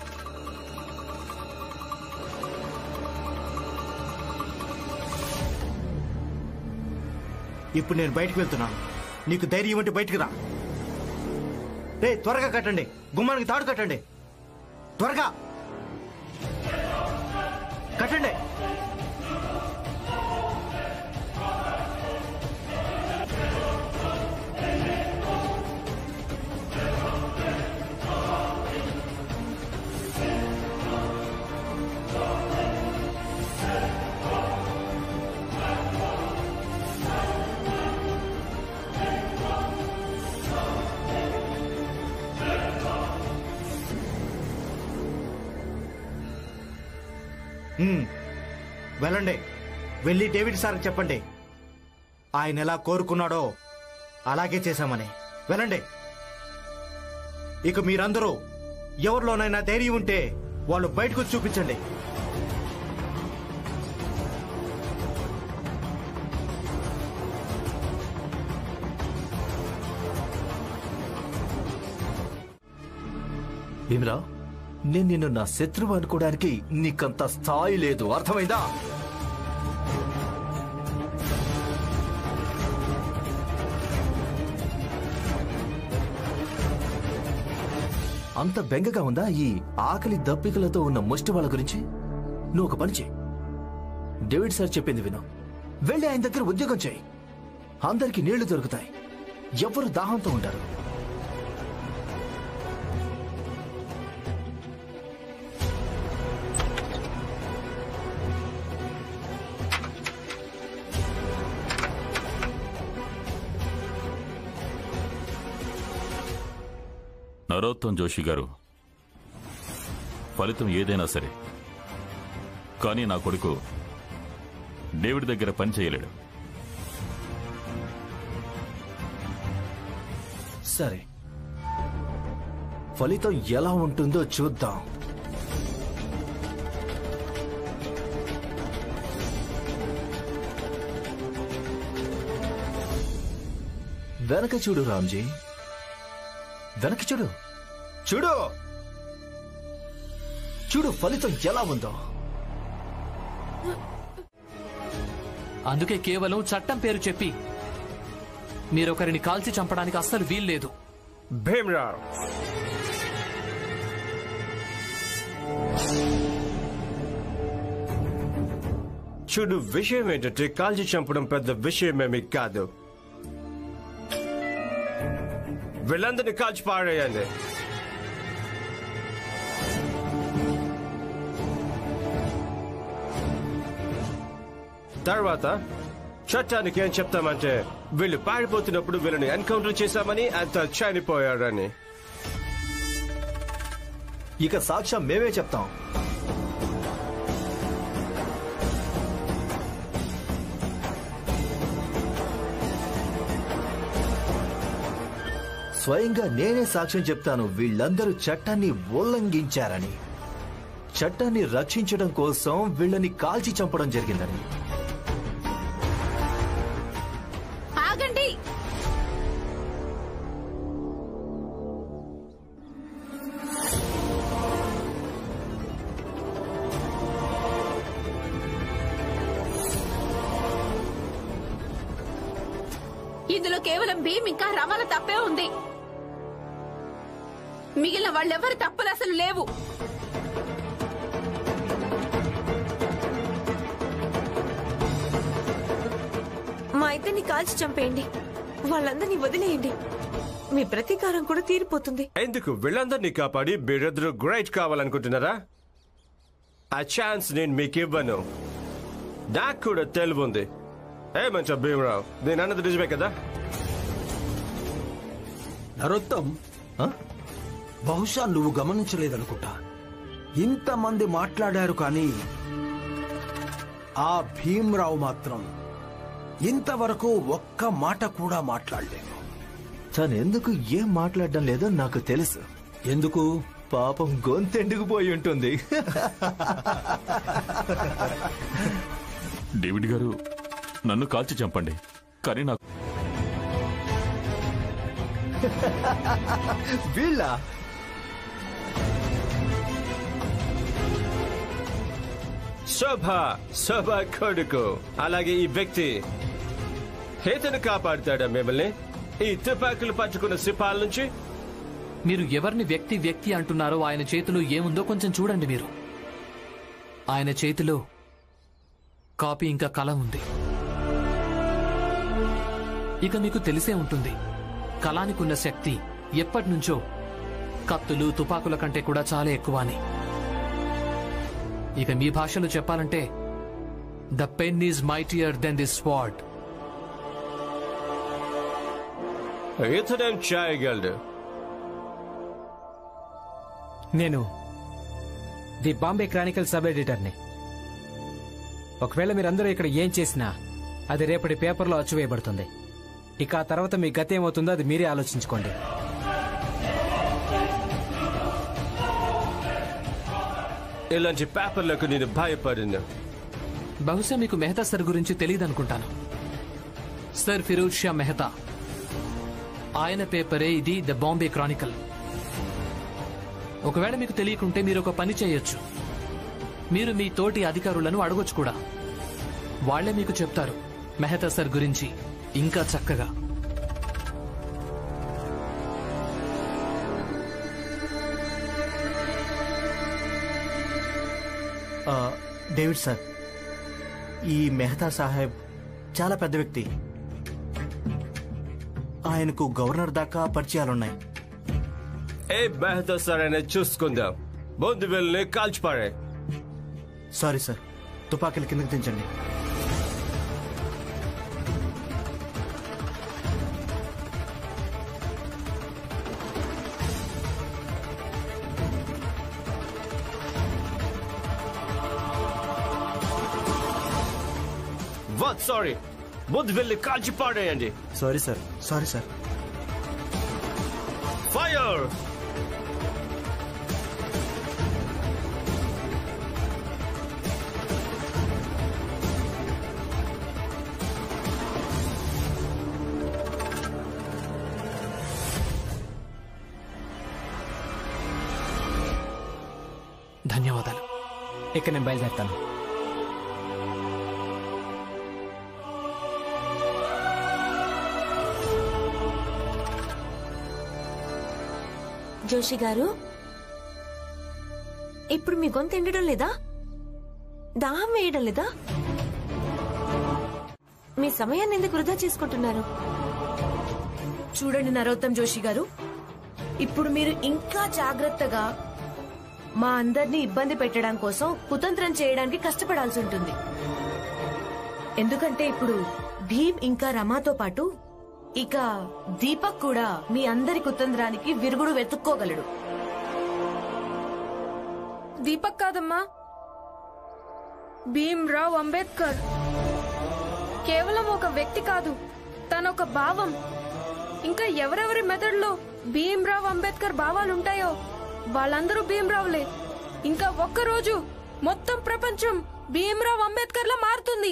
ఇప్పుడు నేను బయటికి వెళ్తున్నాను నీకు ధైర్యం ఉంటే బయటికి రా రే త్వరగా కట్టండి గుమ్మానికి తాడు కట్టండి త్వరగా కట్టండి ఉమ్, వెళ్ళండి వెళ్ళి డేవిడ్ సార్ చెప్పండి ఆయన ఎలా కోరుకున్నాడో అలాగే చేశామని వెళ్ళండి ఇక మీరందరూ ఎవరిలోనైనా ధైర్యం ఉంటే వాళ్ళు బయటకు వచ్చి చూపించండి భీమరావు నేను నిన్ను నా శత్రువు అనుకోవడానికి నీకంత స్థాయి లేదు అర్థమైందా అంత బెంగగా ఉందా ఈ ఆకలి దప్పికలతో ఉన్న ముష్టి వాళ్ళ గురించి నువ్వు ఒక పని చేయి డేవిడ్ సార్ చెప్పింది విను వెళ్ళి ఆయన దగ్గర ఉద్యోగం చేయి అందరికి నీళ్లు దొరుకుతాయి ఎవరు దాహంతో ఉంటారు నరోత్తం జోషి గారు ఫలితం ఏదైనా సరే కానీ నా కొడుకు డేవిడ్ దగ్గర పని చేయలేడు సరే ఫలితం ఎలా ఉంటుందో చూద్దాం వెనక చూడు రామ్జీ వెనక చూడు చూడు చూడు ఫలితం ఎలా ఉందో అందుకే కేవలం చట్టం పేరు చెప్పి మీరొకరిని కాల్చి చంపడానికి అస్సలు వీల్లేదు భీమరావు చూడు విషయం ఏంటంటే కాల్చి చంపడం పెద్ద విషయమేమి కాదు వీళ్ళందరినీ కాల్చి పాడేయండి తర్వాత చట్టానికి ఏం చెప్తామంటే వీళ్ళు పారిపోతున్నప్పుడు వీళ్ళని ఎన్కౌంటర్ చేశామని అంత చనిపోయారని ఇక సాక్ష్యం మేమే చెప్తాం స్వయంగా నేనే సాక్ష్యం చెప్తాను వీళ్ళందరూ చట్టాన్ని ఉల్లంఘించారని చట్టాన్ని రక్షించడం కోసం వీళ్ళని కాల్చి చంపడం జరిగిందని ఆగండి ఇందులో కేవలం భీమ్ ఇంకా రమల తప్పే ఉంది మిగిలిన వాళ్ళెవరి తప్పులు అసలు లేవు మా ఇద్దరిని కాల్చి చంపేయండి వాళ్ళందరినీ వదిలేయండి మీ ప్రతీకారం కూడా తీరిపోతుంది ఎందుకు వీళ్ళందరినీ కాపాడి మీరిద్దరు గ్రేట్ కావాలనుకుంటున్నారా ఆ ఛాన్స్ నేను మీకు ఇవ్వను నాకు కూడా తెలివి ఉంది ఏమంటా భీమరావు నేను అన్నది నిజమే కదా నరోత్తం బహుశా నువ్వు గమనించలేదనుకుంటా ఇంతమంది మాట్లాడారు కానీ ఆ భీమ్రావు మాత్రం ఇంతవరకు ఒక్క మాట కూడా మాట్లాడలేదు తను ఎందుకు ఏం మాట్లాడడం లేదో నాకు తెలుసు ఎందుకు పాపం గొంతెండుకుపోయి ఉంటుంది డేవిడ్ గారు నన్ను కాల్చి చంపండి కానీ నాకు వీళ్ళ శోభ శోభ కొడుకు అలాగే ఈ వ్యక్తి హేతను కాపాడుతాడా మిమ్మల్ని ఈ తుపాకులు పంచుకున్న సిపాల నుంచి మీరు ఎవరిని వ్యక్తి వ్యక్తి అంటున్నారో ఆయన చేతిలో ఏముందో కొంచెం చూడండి మీరు ఆయన చేతిలో కాపీ ఇంకా కలం ఉంది ఇక మీకు తెలిసే ఉంటుంది కళానికున్న శక్తి ఎప్పటి నుంచో కత్తులు తుపాకుల కంటే కూడా చాలా ఎక్కువ అని ఇక మీ భాషలో చెప్పాలంటే the pen is mightier than the sword ఇతనేం చేయగలడు నేను ది బాంబే క్రానికల్ సబ్ ఎడిటర్ని ఒకవేళ మీరందరూ ఇక్కడ ఏం చేసినా అది రేపటి పేపర్లో అచ్చువేయబడుతుంది ఇక ఆ తర్వాత మీ గతి ఏమవుతుందో అది మీరే ఆలోచించుకోండి ఇలాంటి పేపర్లకు నేను భయపడిను బహుశా మీకు మెహతా సర్ గురించి తెలియదనుకుంటాను సర్ ఫిరోజ్ షా మెహతా ఆయన పేపరే ఇది ద బాంబే క్రానికల్ ఒకవేళ మీకు తెలియకుంటే మీరు ఒక పని చేయొచ్చు మీరు మీ తోటి అధికారులను అడగొచ్చు కూడా వాళ్లే మీకు చెప్తారు మెహతా సర్ గురించి ఇంకా చక్కగా ఆ, డేవిడ్ సార్ ఈ మెహతా సాహెబ్ చాలా పెద్ద వ్యక్తి ఆయనకు గవర్నర్ దాకా పరిచయాలున్నాయి ఏ మెహతా సార్ అనేది చూసుకుందాం ముందు వెళ్ళి కాల్చిపాడే సారీ సార్ తుపాకీలు కిందకి దించండి వాట్ సారీ ముందు వెళ్ళి కాల్చిపాడేయండి sorry sir sorry sir fire ధన్యవాదాలు ఇక నేను బయలుదేరుతాను జోషి గారు ఇప్పుడు మీ గొంతు ఎండడం లేదా దాహం వేయడం లేదా మీ సమయాన్ని ఎందుకు వృధా చేసుకుంటున్నారు చూడండి నరోత్తం జోషి గారు ఇప్పుడు మీరు ఇంకా జాగ్రత్తగా మా అందరినీ ఇబ్బంది పెట్టడం కోసం కుతంత్రం చేయడానికి కష్టపడాల్సి ఉంటుంది ఎందుకంటే ఇప్పుడు భీమ్ ఇంకా రమాతో పాటు ఇక దీపక్ కూడా మీ అందరి కుతంత్రానికి విరుగుడు వెతుక్కోగలడు దీపక్ కాదమ్మా భీమ్రావ్ అంబేద్కర్ కేవలం ఒక వ్యక్తి కాదు తన ఒక భావం ఇంకా ఎవరెవరి మెదడులో భీమ్రావ్ అంబేద్కర్ భావాలుంటాయో వాళ్ళందరూ భీమ్రావులే ఇంకా ఒక్కరోజు మొత్తం ప్రపంచం భీమ్రావ్ అంబేద్కర్ లా మారుతుంది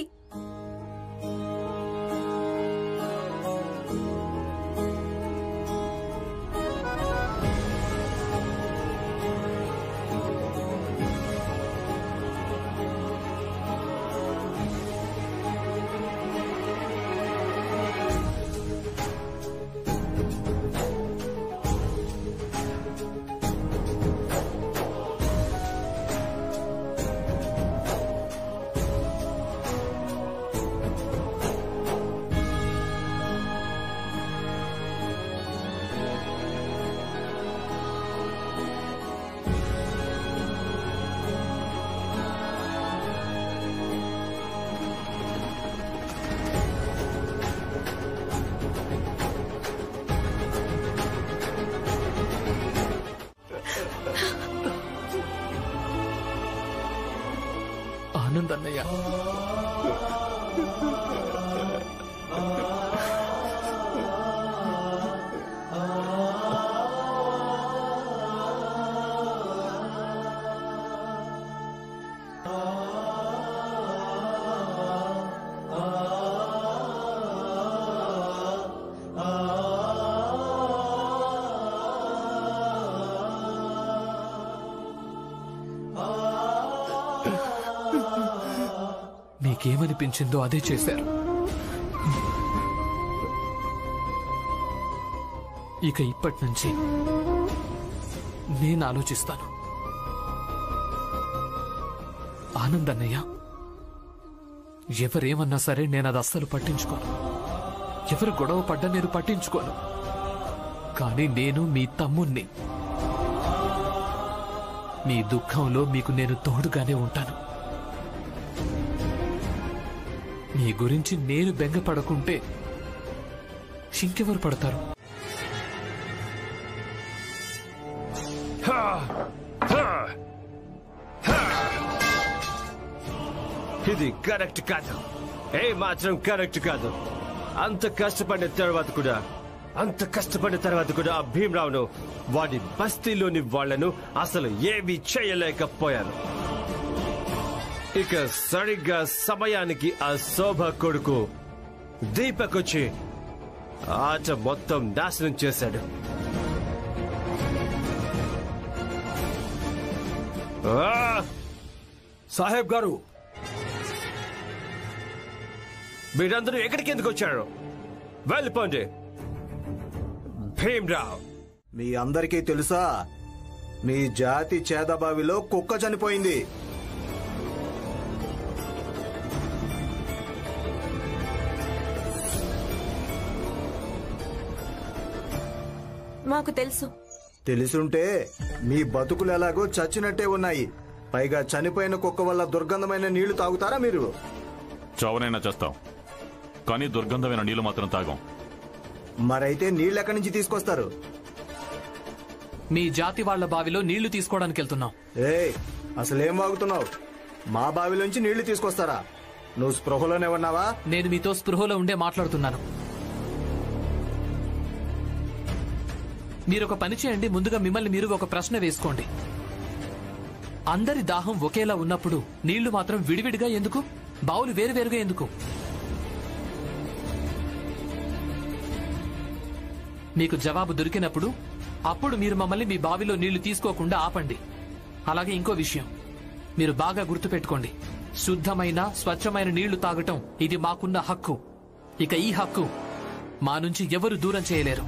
ఆనంద్ అన్నయ్య మీకేమనిపించిందో అదే చేశారు ఇక ఇప్పటి నుంచి నేను ఆలోచిస్తాను ఆనంద్ అన్నయ్య ఎవరేమన్నా సరే నేను అది అస్సలు పట్టించుకోను ఎవరు గొడవ పడ్డా నేను పట్టించుకోను కానీ నేను మీ తమ్ముణ్ణి మీ దుఃఖంలో మీకు నేను తోడుగానే ఉంటాను మీ గురించి నేను బెంగపడకుంటే ఇంకెవరు పడతారు ఇది కరెక్ట్ కాదు ఏ మాత్రం కరెక్ట్ కాదు అంత కష్టపడిన తర్వాత కూడా అంత కష్టపడిన తర్వాత కూడా ఆ భీమరావును వాడి బస్తీలోని వాళ్లను అసలు ఏమీ చేయలేకపోయాను ఇక సరిగ్గా సమయానికి ఆ శోభ కొడుకు దీపక్ వచ్చి ఆట మొత్తం నాశనం చేశాడు ఆ! సాహెబ్ గారు మీరందరూ ఎక్కడికి ఎందుకు వచ్చారు వెళ్ళిపోండి భీమ్రావ్ మీ అందరికీ తెలుసా మీ జాతి చేదబావిలో కుక్క చనిపోయింది మాకు తెలుసు తెలుసుంటే మీ బతుకులు ఎలాగో చచ్చినట్టే ఉన్నాయి పైగా చనిపోయిన కుక్క వల్ల దుర్గంధమైన నీళ్లు తాగుతారా మీరు చావనైనా చేస్తాం కానీ దుర్గంధమైన నీళ్లు మాత్రం తాగం మరైతే నీళ్ళు ఎక్కడి నుంచి తీసుకొస్తారు మీ జాతి వాళ్ళ బావిలో నీళ్లు తీసుకోవడానికి వెళ్తున్నాం ఏయ్ అసలేం వాగుతున్నావు మా బావిలోంచి నీళ్లు తీసుకొస్తారా నువ్వు స్పృహలోనే ఉన్నావా నేను మీతో స్పృహలో ఉండే మాట్లాడుతున్నాను మీరు ఒక పని చేయండి ముందుగా మిమ్మల్ని మీరు ఒక ప్రశ్న వేసుకోండి అందరి దాహం ఒకేలా ఉన్నప్పుడు నీళ్లు మాత్రం విడివిడిగా ఎందుకు బావులు వేరువేరుగా ఎందుకు మీకు జవాబు దొరికినప్పుడు అప్పుడు మీరు మమ్మల్ని మీ బావిలో నీళ్లు తీసుకోకుండా ఆపండి అలాగే ఇంకో విషయం మీరు బాగా గుర్తుపెట్టుకోండి శుద్ధమైన స్వచ్ఛమైన నీళ్లు తాగటం ఇది మాకున్న హక్కు ఇక ఈ హక్కు మా నుంచి ఎవరు దూరం చేయలేరు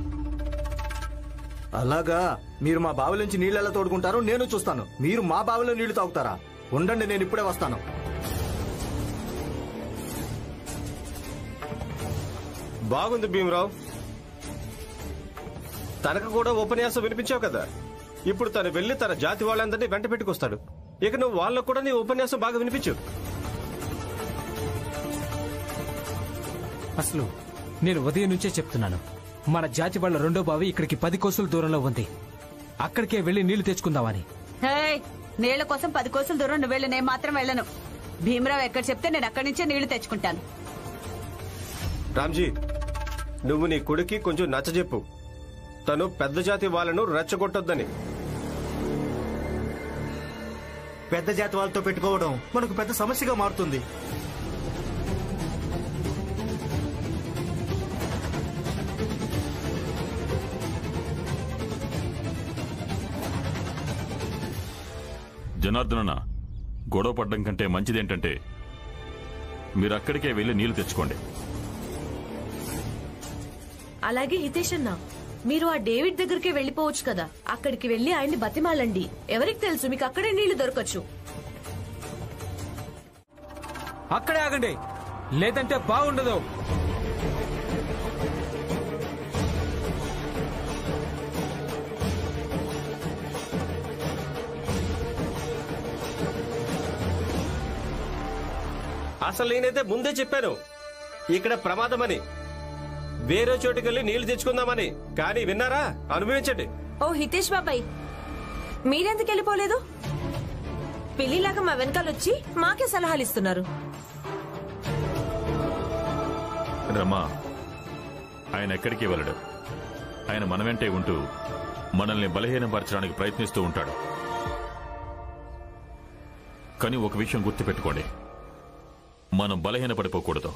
అలాగా మీరు మా బావిలోంచి నీళ్ళు ఎలా తోడుకుంటారో నేను చూస్తాను మీరు మా బావిలో నీళ్లు తాగుతారా ఉండండి నేను ఇప్పుడే వస్తాను బాగుంది భీమరావు తనకు కూడా ఉపన్యాసం వినిపించావు కదా ఇప్పుడు తను వెళ్లి తన జాతి వాళ్ళందరినీ వెంట పెట్టుకొస్తాడు ఇక నువ్వు వాళ్ళకు కూడా నీ ఉపన్యాసం బాగా వినిపించు అసలు నేను ఉదయం నుంచే చెప్తున్నాను మన జాతి వాళ్ళ రెండో బావి ఇక్కడికి పది కోసుల దూరంలో ఉంది అక్కడికే వెళ్లి నీళ్లు తెచ్చుకుందామని హేయ్ నీళ్ల కోసం పది కోసుల దూరం నువ్వు వెళ్ళు నేను మాత్రం వెళ్ళను భీమరావు ఎక్కడ చెప్తే నేను అక్కడి నుంచే నీళ్లు తెచ్చుకుంటాను రామ్జీ నువ్వు నీ కొడుక్కి కొంచెం నచ్చజెప్పు తను పెద్ద జాతి వాళ్ళను రెచ్చగొట్టొద్దని పెద్ద జాతి వాళ్ళతో పెట్టుకోవడం మనకు పెద్ద సమస్యగా మారుతుంది జనార్దనన్న గొడవ పడ్డం కంటే మంచిదేంటంటే మీరు అక్కడికే వెళ్లి నీళ్లు తెచ్చుకోండి అలాగే హితేష్ అన్న మీరు ఆ డేవిడ్ దగ్గరికి వెళ్ళిపోవచ్చు కదా అక్కడికి వెళ్లి ఆయన్ని బతిమాలండి ఎవరికి తెలుసు మీకు అక్కడే నీళ్లు దొరకచ్చు అక్కడే ఆగండి లేదంటే బాగుండదు అసలు నేనైతే ముందే చెప్పాను ఇక్కడ ప్రమాదమని వేరే చోటుకెళ్ళి నీళ్లు తెచ్చుకుందామని కానీ విన్నారా అనుభవించండి ఓ హితేష్ బాబాయ్ మీరెందుకు వెళ్ళిపోలేదు పిల్లిలాగా మా వెనకాలొచ్చి మాకే సలహాలు ఇస్తున్నారు రమా ఆయన ఎక్కడికి వెళ్ళడు ఆయన మన వెంటే ఉంటూ మనల్ని బలహీనపరచడానికి ప్రయత్నిస్తూ ఉంటాడు కానీ ఒక విషయం గుర్తుపెట్టుకోండి మనం బలహీనపడిపోకూడదు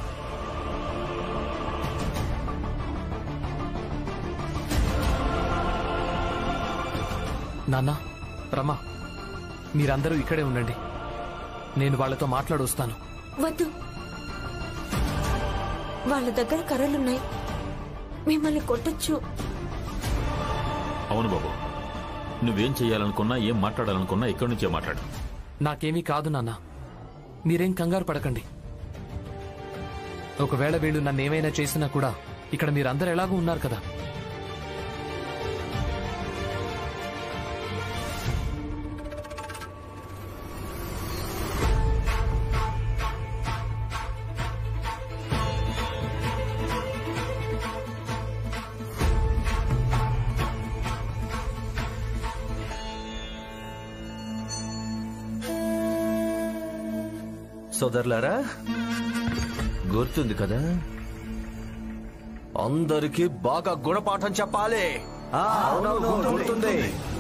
నాన్న రమా మీరందరూ ఇక్కడే ఉండండి నేను వాళ్ళతో మాట్లాడొస్తాను వద్దు వాళ్ళ దగ్గర కర్రలున్నాయి మిమ్మల్ని కొట్టొచ్చు అవును బాబు నువ్వేం చేయాలనుకున్నా ఏం మాట్లాడాలనుకున్నా ఇక్కడి నుంచే మాట్లాడు నాకేమీ కాదు నాన్న మీరేం కంగారు పడకండి ఒకవేళ వీళ్ళు నన్నేమైనా చేసినా కూడా ఇక్కడ మీరందరూ ఎలాగూ ఉన్నారు కదా సోదరులారా గుర్తుంది కదా అందరికీ బాగా గుణపాఠం చెప్పాలి ఆ, అవునవును, గుర్తుంది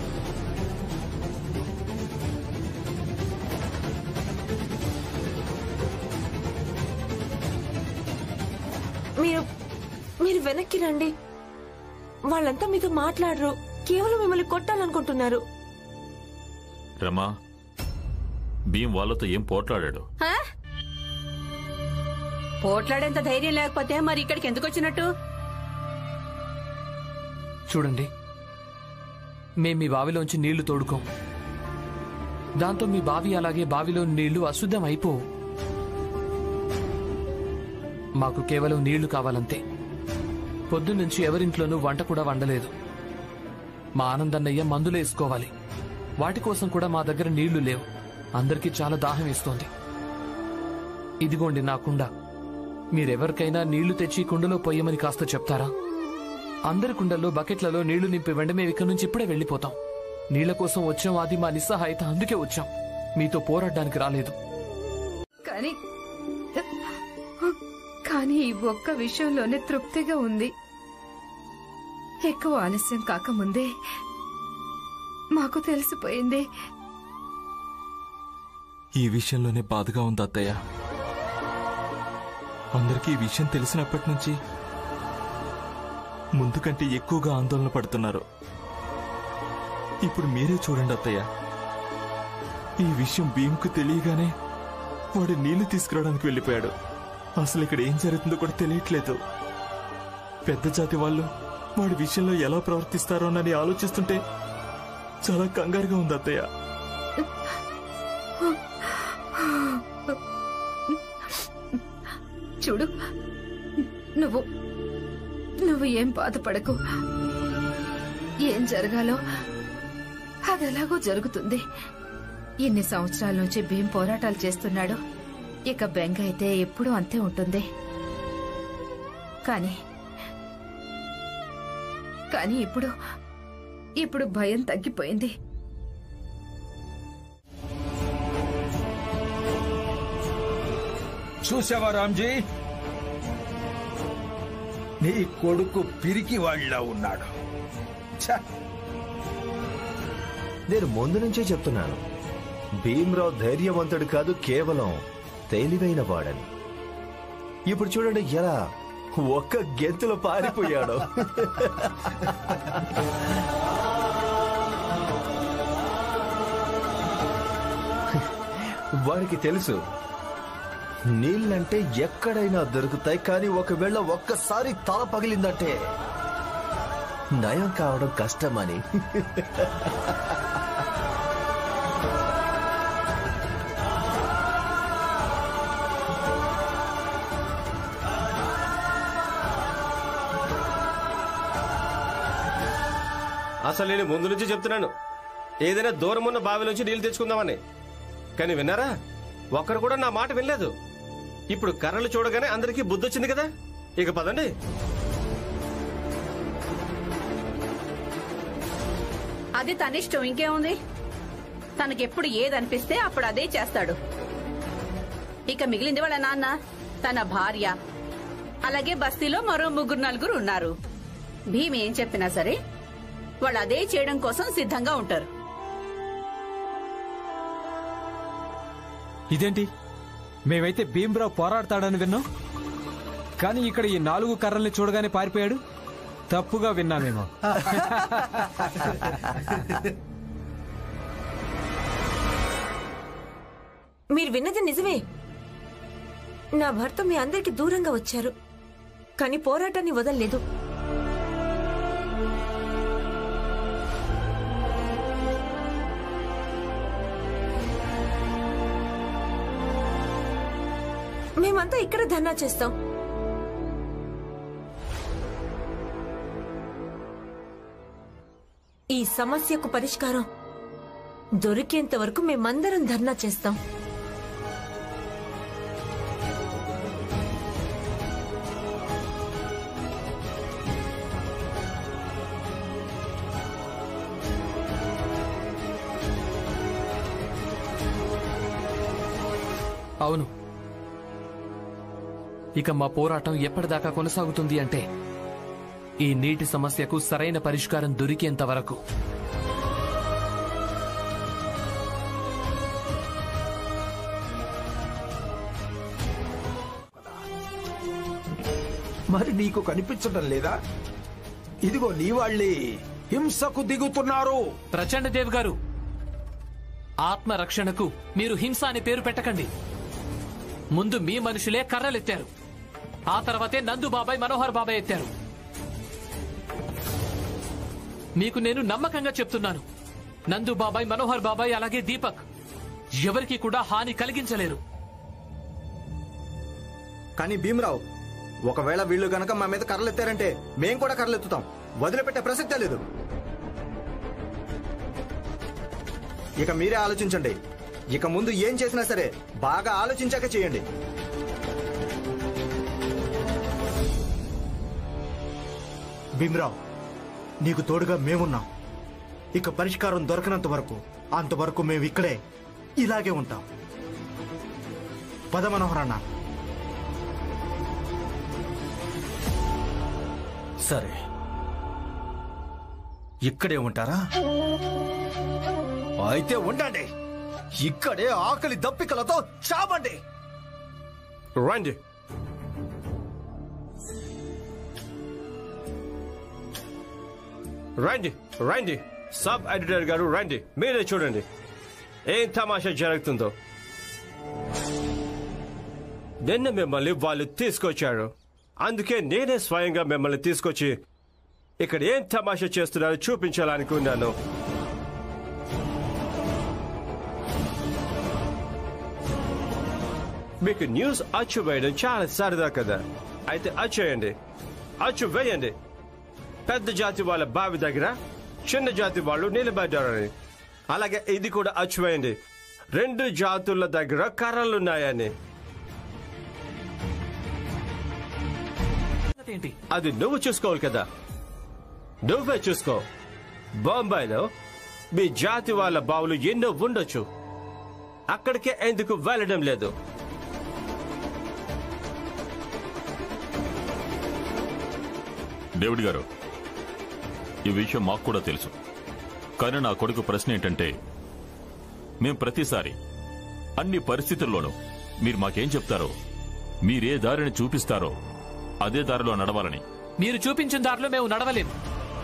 మీరు మీరు వెనక్కి రండి వాళ్ళంతా మీతో మాట్లాడరు కేవలం మిమ్మల్ని కొట్టాలనుకుంటున్నారు రమా భీం వాళ్ళతో ఏం పోట్లాడాడు హా? పోట్లాడేంత ధైర్యం లేకపోతే మరి ఇక్కడికి ఎందుకు వచ్చినట్టు చూడండి మేం మీ బావిలోంచి నీళ్లు తోడుకోం దాంతో మీ బావి అలాగే బావిలో నీళ్లు అశుద్ధం అయిపోవు మాకు కేవలం నీళ్లు కావాలంతే పొద్దున్నుంచి ఎవరింట్లోనూ వంట కూడా వండలేదు మా ఆనందన్నయ్య మందులేసుకోవాలి వాటి కోసం కూడా మా దగ్గర నీళ్లు లేవు అందరికీ చాలా దాహం వేస్తోంది ఇదిగోండి నా కుండ మీరెవరికైనా నీళ్లు తెచ్చి కుండలో పొయ్యమని కాస్త చెప్తారా అందరి కుండల్లో బకెట్లలో నీళ్లు నింపి వెంట మేము ఇక్కడి నుంచి ఇప్పుడే వెళ్ళిపోతాం నీళ్ల కోసం వచ్చాం అది మా నిస్సహాయత అందుకే వచ్చాం మీతో పోరాడడానికి రాలేదు కానీ కానీ ఈ ఒక్క విషయంలోనే తృప్తిగా ఉంది ఎక్కువ ఆలస్యం కాకముందే మాకు తెలిసిపోయింది ఈ విషయంలోనే బాధగా ఉంది అత్తయ్య అందరికీ ఈ విషయం తెలిసినప్పటి నుంచి ముందు కంటే ఎక్కువగా ఆందోళన పడుతున్నారు ఇప్పుడు మీరే చూడండి అత్తయ్య ఈ విషయం భీమ్కు తెలియగానే వాడు నీళ్లు తీసుకురావడానికి వెళ్ళిపోయాడు అసలు ఇక్కడ ఏం జరుగుతుందో కూడా తెలియట్లేదు పెద్ద జాతి వాళ్ళు వాడి విషయంలో ఎలా ప్రవర్తిస్తారోనని ఆలోచిస్తుంటే చాలా కంగారుగా ఉంది అత్తయ్య చూడు నువ్వు నువ్వు ఏం బాధపడకు ఏం జరగాలో అదెలాగో జరుగుతుంది ఇన్ని సంవత్సరాల నుంచి భీం పోరాటాలు చేస్తున్నాడు ఇక బెంగ అయితే ఎప్పుడూ అంతే ఉంటుంది కానీ కానీ ఇప్పుడు ఇప్పుడు భయం తగ్గిపోయింది చూసావా రామ్జీ నీ కొడుకు పిరికి వాళ్ళ ఉన్నాడు ఛ! నేను ముందు నుంచే చెప్తున్నాను భీమ్రావు ధైర్యవంతుడు కాదు కేవలం తెలివైన వాడని ఇప్పుడు చూడండి ఎలా ఒక్క గెంతులో పారిపోయాడు వాడికి తెలుసు నీళ్ళంటే ఎక్కడైనా దొరుకుతాయి కానీ ఒకవేళ ఒక్కసారి తల పగిలిందంటే నయం కావడం కష్టమని అసలు నేను ముందు నుంచి చెప్తున్నాను ఏదైనా దూరం ఉన్న బావి నుంచి నీళ్లు తెచ్చుకుందామని కానీ విన్నారా ఒక్కరు కూడా నా మాట వినలేదు ఇప్పుడు కర్రలు చూడగానే అందరికీ బుద్ధి వచ్చింది కదా ఇక పదండి అది తనిష్టం ఇంకేముంది తనకెప్పుడు ఏదనిపిస్తే అప్పుడు అదే చేస్తాడు ఇక మిగిలింది వాళ్ళ నాన్న తన భార్య అలాగే బస్తీలో మరో ముగ్గురు నలుగురు ఉన్నారు భీమ్ ఏం చెప్పినా సరే వాళ్ళు అదే చేయడం కోసం సిద్ధంగా ఉంటారు ఇదేంటి మేమైతే భీమ్రావు పోరాడతాడని విన్నాం కానీ ఇక్కడ ఈ నాలుగు కర్రల్ని చూడగానే పారిపోయాడు తప్పుగా విన్నామేమో మీరు విన్నది నిజమే నా భర్త మీ అందరికి దూరంగా వచ్చారు కానీ పోరాటాన్ని వదలలేదు మేమంతా ఇక్కడ ధర్నా చేస్తాం ఈ సమస్యకు పరిష్కారం దొరికేంత వరకు మేమందరం ధర్నా చేస్తాం అవును ఇక మా పోరాటం ఎప్పటిదాకా కొనసాగుతుంది అంటే ఈ నీటి సమస్యకు సరైన పరిష్కారం దొరికేంత వరకు మరి నీకు కనిపించడం లేదా ఇదిగో నీ వాళ్ళే హింసకు దిగుతున్నారు ప్రచండ దేవ్ గారు ఆత్మరక్షణకు మీరు హింస అని పేరు పెట్టకండి ముందు మీ మనుషులే కర్రలెత్తారు ఆ తర్వాతే నందు బాబాయ్ మనోహర్ బాబాయ్ ఎత్తారు మీకు నేను నమ్మకంగా చెప్తున్నాను నందు బాబాయ్ మనోహర్ బాబాయ్ అలాగే దీపక్ ఎవరికి కూడా హాని కలిగించలేరు కానీ భీమరావు ఒకవేళ వీళ్ళు గనక మా మీద కర్రలు ఎత్తారంటే మేం కూడా కర్రలు ఎత్తుతాం వదిలిపెట్టే ప్రసక్తే లేదు ఇక మీరే ఆలోచించండి ఇక ముందు ఏం చేసినా సరే బాగా ఆలోచించాక చేయండి భీమరావు నీకు తోడుగా మేమున్నాం ఇక పరిష్కారం దొరకనంత వరకు అంతవరకు మేము ఇక్కడే ఇలాగే ఉంటాం పద మనోహరన్న సరే ఇక్కడే ఉంటారా అయితే ఉండండి ఇక్కడే ఆకలి దప్పికలతో చావండి రండి రండి రండి సబ్ ఎడిటర్ గారు రండి మీరే చూడండి ఏం తమాషా జరుగుతుందో నిన్న మిమ్మల్ని వాళ్ళు తీసుకొచ్చారు అందుకే నేనే స్వయంగా మిమ్మల్ని తీసుకొచ్చి ఇక్కడ ఏం తమాషా చేస్తున్నారో చూపించాలనుకున్నాను మీకు న్యూస్ అచ్చు వేయడం చాలా సరదా కదా అయితే అచ్చేయండి అచ్చు వేయండి పెద్ద జాతి వాళ్ళ బావి దగ్గర చిన్న జాతి వాళ్ళు నిలబడ్డారని అలాగే ఇది కూడా అచ్చు వేయండి రెండు జాతుల దగ్గర కర్రలున్నాయని ఏంటి అది నువ్వు చూసుకోవాలి కదా నువ్వే చూసుకో బొంబాయిలో మీ జాతి వాళ్ళ బావులు ఎన్నో ఉండొచ్చు అక్కడికే ఎందుకు వెళ్ళడం లేదు డేవిడ్ గారు ఈ విషయం మాకు కూడా తెలుసు కానీ నా కొడుకు ప్రశ్న ఏంటంటే మేం ప్రతిసారి అన్ని పరిస్థితుల్లోనూ మీరు మాకేం చెప్తారో మీరే దారిని చూపిస్తారో అదే దారిలో నడవాలని మీరు చూపించిన దారిలో మేము నడవలేము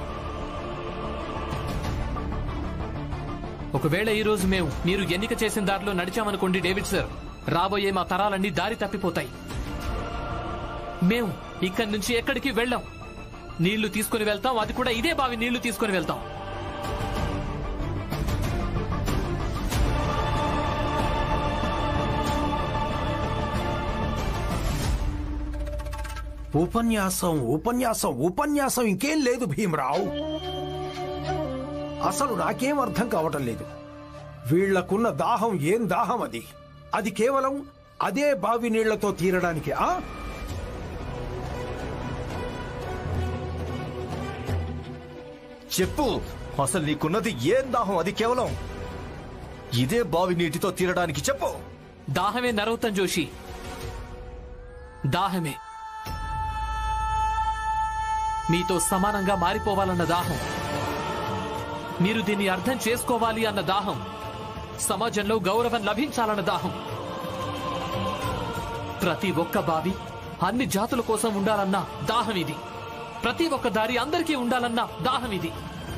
ఒకవేళ ఈ రోజు మేము మీరు ఎన్నిక చేసిన దారిలో నడిచామనుకోండి డేవిడ్ సార్ రాబోయే మా తరాలన్నీ దారి తప్పిపోతాయి మేము ఇక్కడి నుంచి ఎక్కడికి వెళ్ళాం నీళ్లు తీసుకుని వెళ్తాం అది కూడా ఇదే బావి నీళ్లు తీసుకుని వెళ్తాం ఉపన్యాసం ఉపన్యాసం ఉపన్యాసం ఇంకేం లేదు భీమరావు అసలు నాకేం అర్థం కావటం లేదు వీళ్లకున్న దాహం ఏం దాహం అది అది కేవలం అదే బావి నీళ్లతో తీరడానికి ఆ చెప్పు అసలు నీకున్నది ఏం దాహం అది కేవలం ఇదే బావి నీటితో తీరడానికి చెప్పు దాహమే నరవుతం జోషి దాహమే మీతో సమానంగా మారిపోవాలన్న దాహం మీరు దీన్ని అర్థం చేసుకోవాలి అన్న దాహం సమాజంలో గౌరవం లభించాలన్న దాహం ప్రతి ఒక్క బావి అన్ని జాతుల కోసం ఉండాలన్న దాహం ఇది ప్రతి ఒక్క దారి అందరికీ ఉండాలన్న దాహం ఇది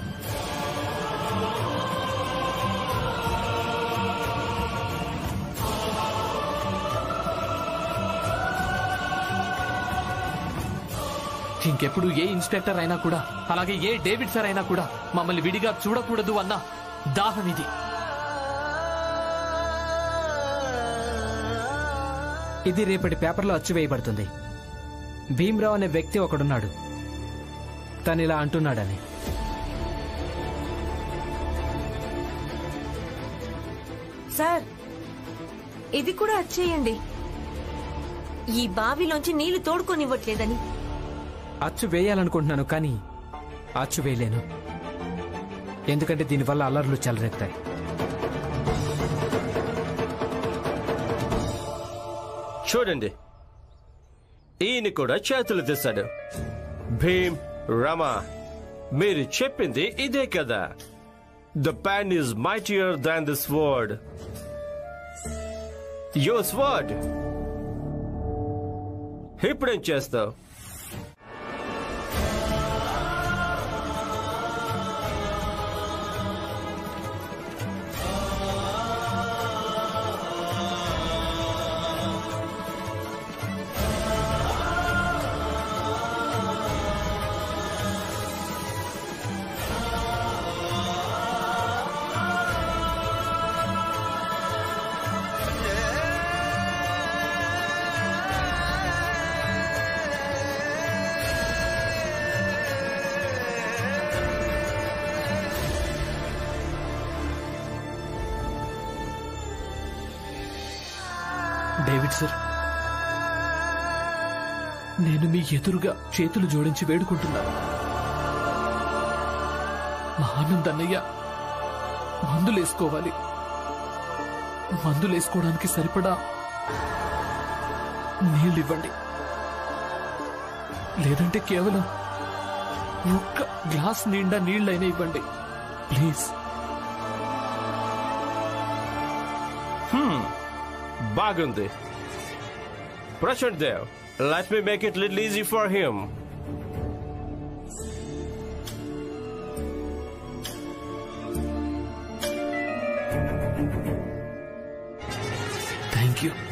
ఇంకెప్పుడు ఏ ఇన్స్పెక్టర్ అయినా కూడా అలాగే ఏ డేవిడ్ సార్ అయినా కూడా మమ్మల్ని విడిగా చూడకూడదు అన్న దాహం ఇది ఇది రేపటి పేపర్లో అచ్చు వేయబడుతుంది భీమ్రావ్ అనే వ్యక్తి ఒకడున్నాడు తను ఇలా అంటున్నాడని సార్ ఇది కూడా వచ్చేయండి ఈ బావిలోంచి నీళ్లు తోడుకొనివ్వట్లేదని అచ్చు వేయాలనుకుంటున్నాను కానీ అచ్చు వేయలేను ఎందుకంటే దీనివల్ల అల్లర్లు చెలరెత్తాయి చూడండి ఈయన కూడా చేతులు తెస్తాడు భీమ్ రమ మీరు చెప్పింది ఇదే కదా the pen is mightier than this word your sword ఇప్పుడేం చేస్తావు డేవిడ్ సార్ నేను మీ ఎదురుగా చేతులు జోడించి వేడుకుంటున్నాను మా ఆనందన్నయ్య మందులేసుకోవాలి మందులేసుకోవడానికి సరిపడా నీళ్ళివ్వండి లేదంటే కేవలం ఒక్క గ్లాస్ నిండా నీళ్ళైనా ఇవ్వండి ప్లీజ్ హ్మ్ బాగుంది Prashant Dev let me make it little easy for him thank you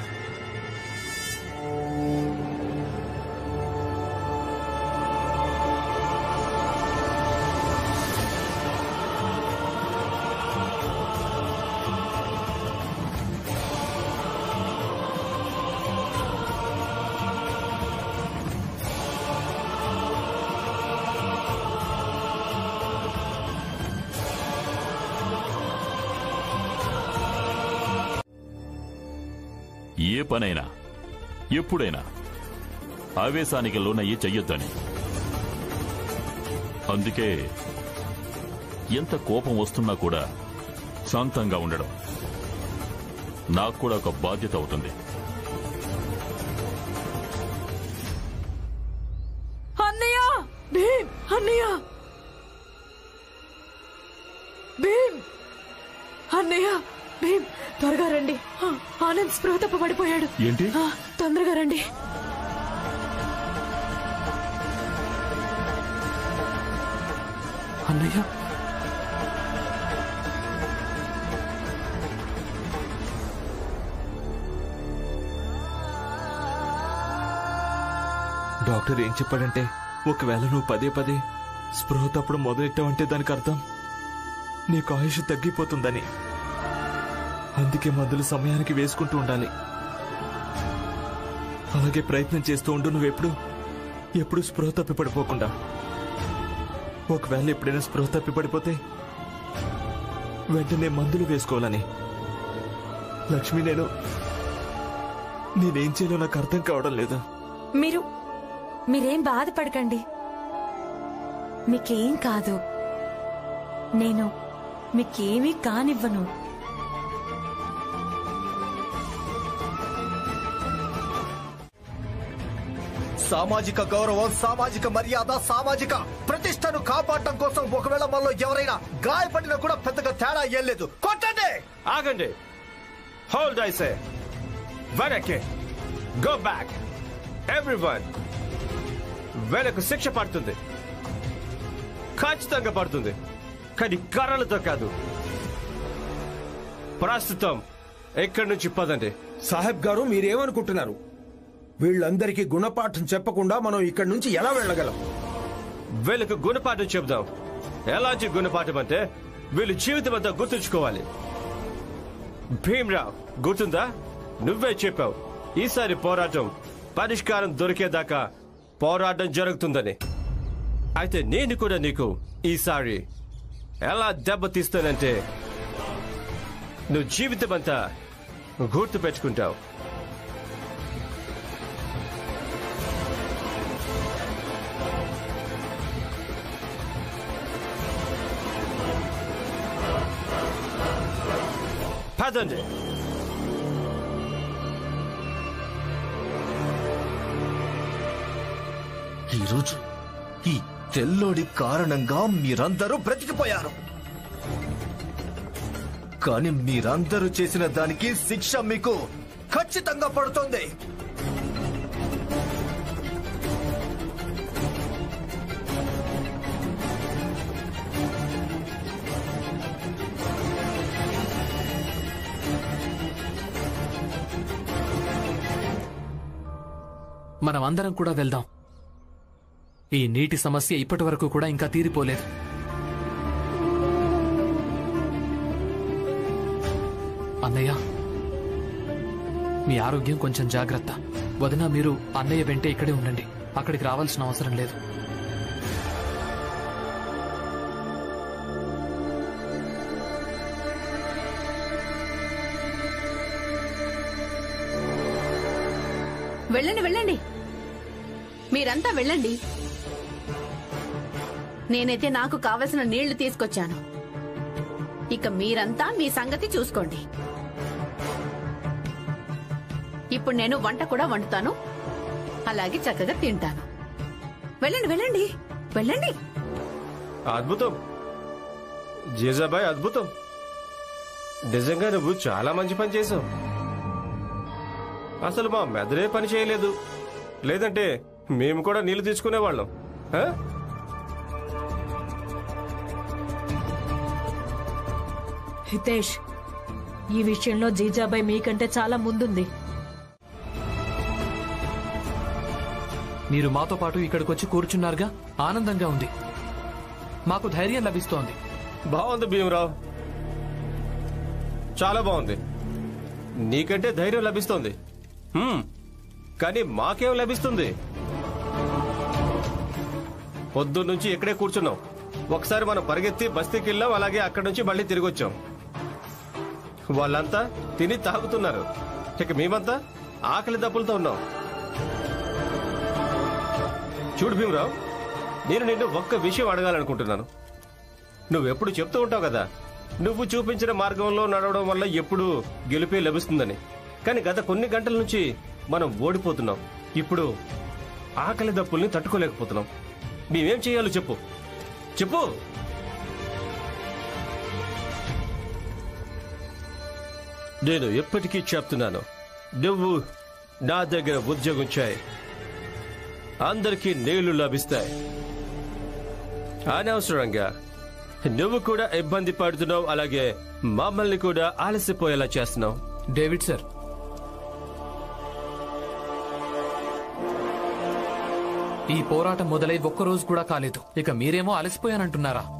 ఏ పనైనా ఎప్పుడైనా ఆవేశానికి లోనయ్యి చెయ్యొద్దని అందుకే ఎంత కోపం వస్తున్నా కూడా శాంతంగా ఉండడం నాకు కూడా ఒక బాధ్యత అవుతుంది అన్నయ్య భీమ్ అన్నయ్య భీమ్ అన్నయ్య భీమ్ త్వరగా రండి ఆ, ఆనంద్ స్పృహ తప్ప పడిపోయాడు ఏంటి ఆ, తొందరగా రండి అన్నయ్య డాక్టర్ ఏం చెప్పాడంటే ఒకవేళ నువ్వు పదే పదే స్పృహ తప్పుడు మొదలెట్టావంటే దానికి అర్థం నీకు ఆయుష్ తగ్గిపోతుందని అందుకే మందులు సమయానికి వేసుకుంటూ ఉండాలి అలాగే ప్రయత్నం చేస్తూ ఉండు నువ్వెప్పుడు ఎప్పుడు స్పృహ తప్పి పడిపోకుండా ఒకవేళ ఎప్పుడైనా స్పృహ తప్పి పడిపోతే వెంటనే మందులు వేసుకోవాలని లక్ష్మి నేను నేనేం చేయాలో నాకు అర్థం కావడం లేదు మీరు మీరేం బాధపడకండి మీకేం కాదు నేను మీకేమీ కానివ్వను సామాజిక గౌరవం సామాజిక మర్యాద సామాజిక ప్రతిష్టను కాపాడటం కోసం ఒకవేళ మనలో ఎవరైనా గాయపడినా కూడా పెద్దగా తేడా ఏం లేదు కొట్టండి ఆగండి హోల్డ్ ఐసే వెనక్కి గో బ్యాక్ ఎవ్రీవన్ వెనక్కు శిక్ష పడుతుంది ఖచ్చితంగా పడుతుంది కానీ కర్రలతో కాదు ప్రస్తుతం ఎక్కడి నుంచి పదండి సాహెబ్ గారు మీరేమనుకుంటున్నారు వీళ్ళందరికీ గుణపాఠం చెప్పకుండా మనం ఇక్కడి నుంచి ఎలా వెళ్ళగలం వీళ్ళకు గుణపాఠం చెబుదాం ఎలాంటి గుణపాఠం అంటే వీళ్ళు జీవితం అంతా గుర్తుంచుకోవాలి భీమ్రావ్ గుర్తుందా నువ్వే చెప్పావు ఈసారి పోరాటం పరిష్కారం దొరికేదాకా పోరాటం జరుగుతుందని అయితే నేను కూడా నీకు ఈసారి ఎలా దెబ్బతీస్తానంటే నువ్వు జీవితం అంతా గుర్తు పెట్టుకుంటావు పదండి ఈరోజు ఈ తెల్లోడి కారణంగా మీరందరూ బ్రతికిపోయారు కానీ మీరందరూ చేసిన దానికి శిక్ష మీకు ఖచ్చితంగా పడుతుంది మనం అందరం కూడా వెళ్దాం ఈ నీటి సమస్య ఇప్పటి వరకు కూడా ఇంకా తీరిపోలేదు అన్నయ్య మీ ఆరోగ్యం కొంచెం జాగ్రత్త వదిన మీరు అన్నయ్య వెంటే ఇక్కడే ఉండండి అక్కడికి రావాల్సిన అవసరం లేదు వెళ్ళండి వెళ్ళండి మీరంతా వెళ్ళండి నేనైతే నాకు కావలసిన నీళ్లు తీసుకొచ్చాను ఇక మీరంతా మీ సంగతి చూసుకోండి ఇప్పుడు నేను వంట కూడా వండుతాను అలాగే చక్కగా తింటాను వెళ్ళండి వెళ్ళండి వెళ్ళండి అద్భుతం జీజాబాయ్ అద్భుతం నిజంగా నువ్వు చాలా మంచి పని చేసావు అసలు మా మెదడే పని చేయలేదు లేదంటే మేము కూడా నీళ్లు తీసుకునేవాళ్ళం ఆ? హితేష్ ఈ విషయంలో జీజాబాయ్ మీకంటే చాలా ముందుంది మీరు మాతో పాటు ఇక్కడికి వచ్చి కూర్చున్నారుగా ఆనందంగా ఉంది మాకు ధైర్యం లభిస్తోంది బాగుంది భీమరావు చాలా బాగుంది నీకంటే ధైర్యం లభిస్తుంది హ్మ్. కానీ మాకేం లభిస్తుంది పొద్దున్నుంచి ఇక్కడే కూర్చున్నాం ఒకసారి మనం పరిగెత్తి బస్తీకి వెళ్ళాం అలాగే అక్కడి నుంచి మళ్ళీ తిరిగి వచ్చాం వాళ్ళంతా తిని తాగుతున్నారు ఇక మేమంతా ఆకలి దప్పులతో ఉన్నాం చూడు భీమరావు నేను నిన్ను ఒక్క విషయం అడగాలనుకుంటున్నాను నువ్వెప్పుడు చెప్తూ ఉంటావు కదా నువ్వు చూపించిన మార్గంలో నడవడం వల్ల ఎప్పుడు గెలుపే లభిస్తుందని కానీ గత కొన్ని గంటల నుంచి మనం ఓడిపోతున్నాం ఇప్పుడు ఆకలి దప్పుల్ని తట్టుకోలేకపోతున్నాం మేమేం చేయాలో చెప్పు చెప్పు నేను ఎప్పటికీ చెప్తున్నాను నువ్వు నా దగ్గర ఉద్యోగం చేయి అందరికీ నీళ్లు లభిస్తాయి అనవసరంగా నువ్వు కూడా ఇబ్బంది పడుతున్నావు అలాగే మమ్మల్ని కూడా ఆలసిపోయేలా చేస్తున్నావు డేవిడ్ సార్ ఈ పోరాటం మొదలై ఒక్కరోజు కూడా కాలేదు ఇక మీరేమో అలసిపోయానంటున్నారా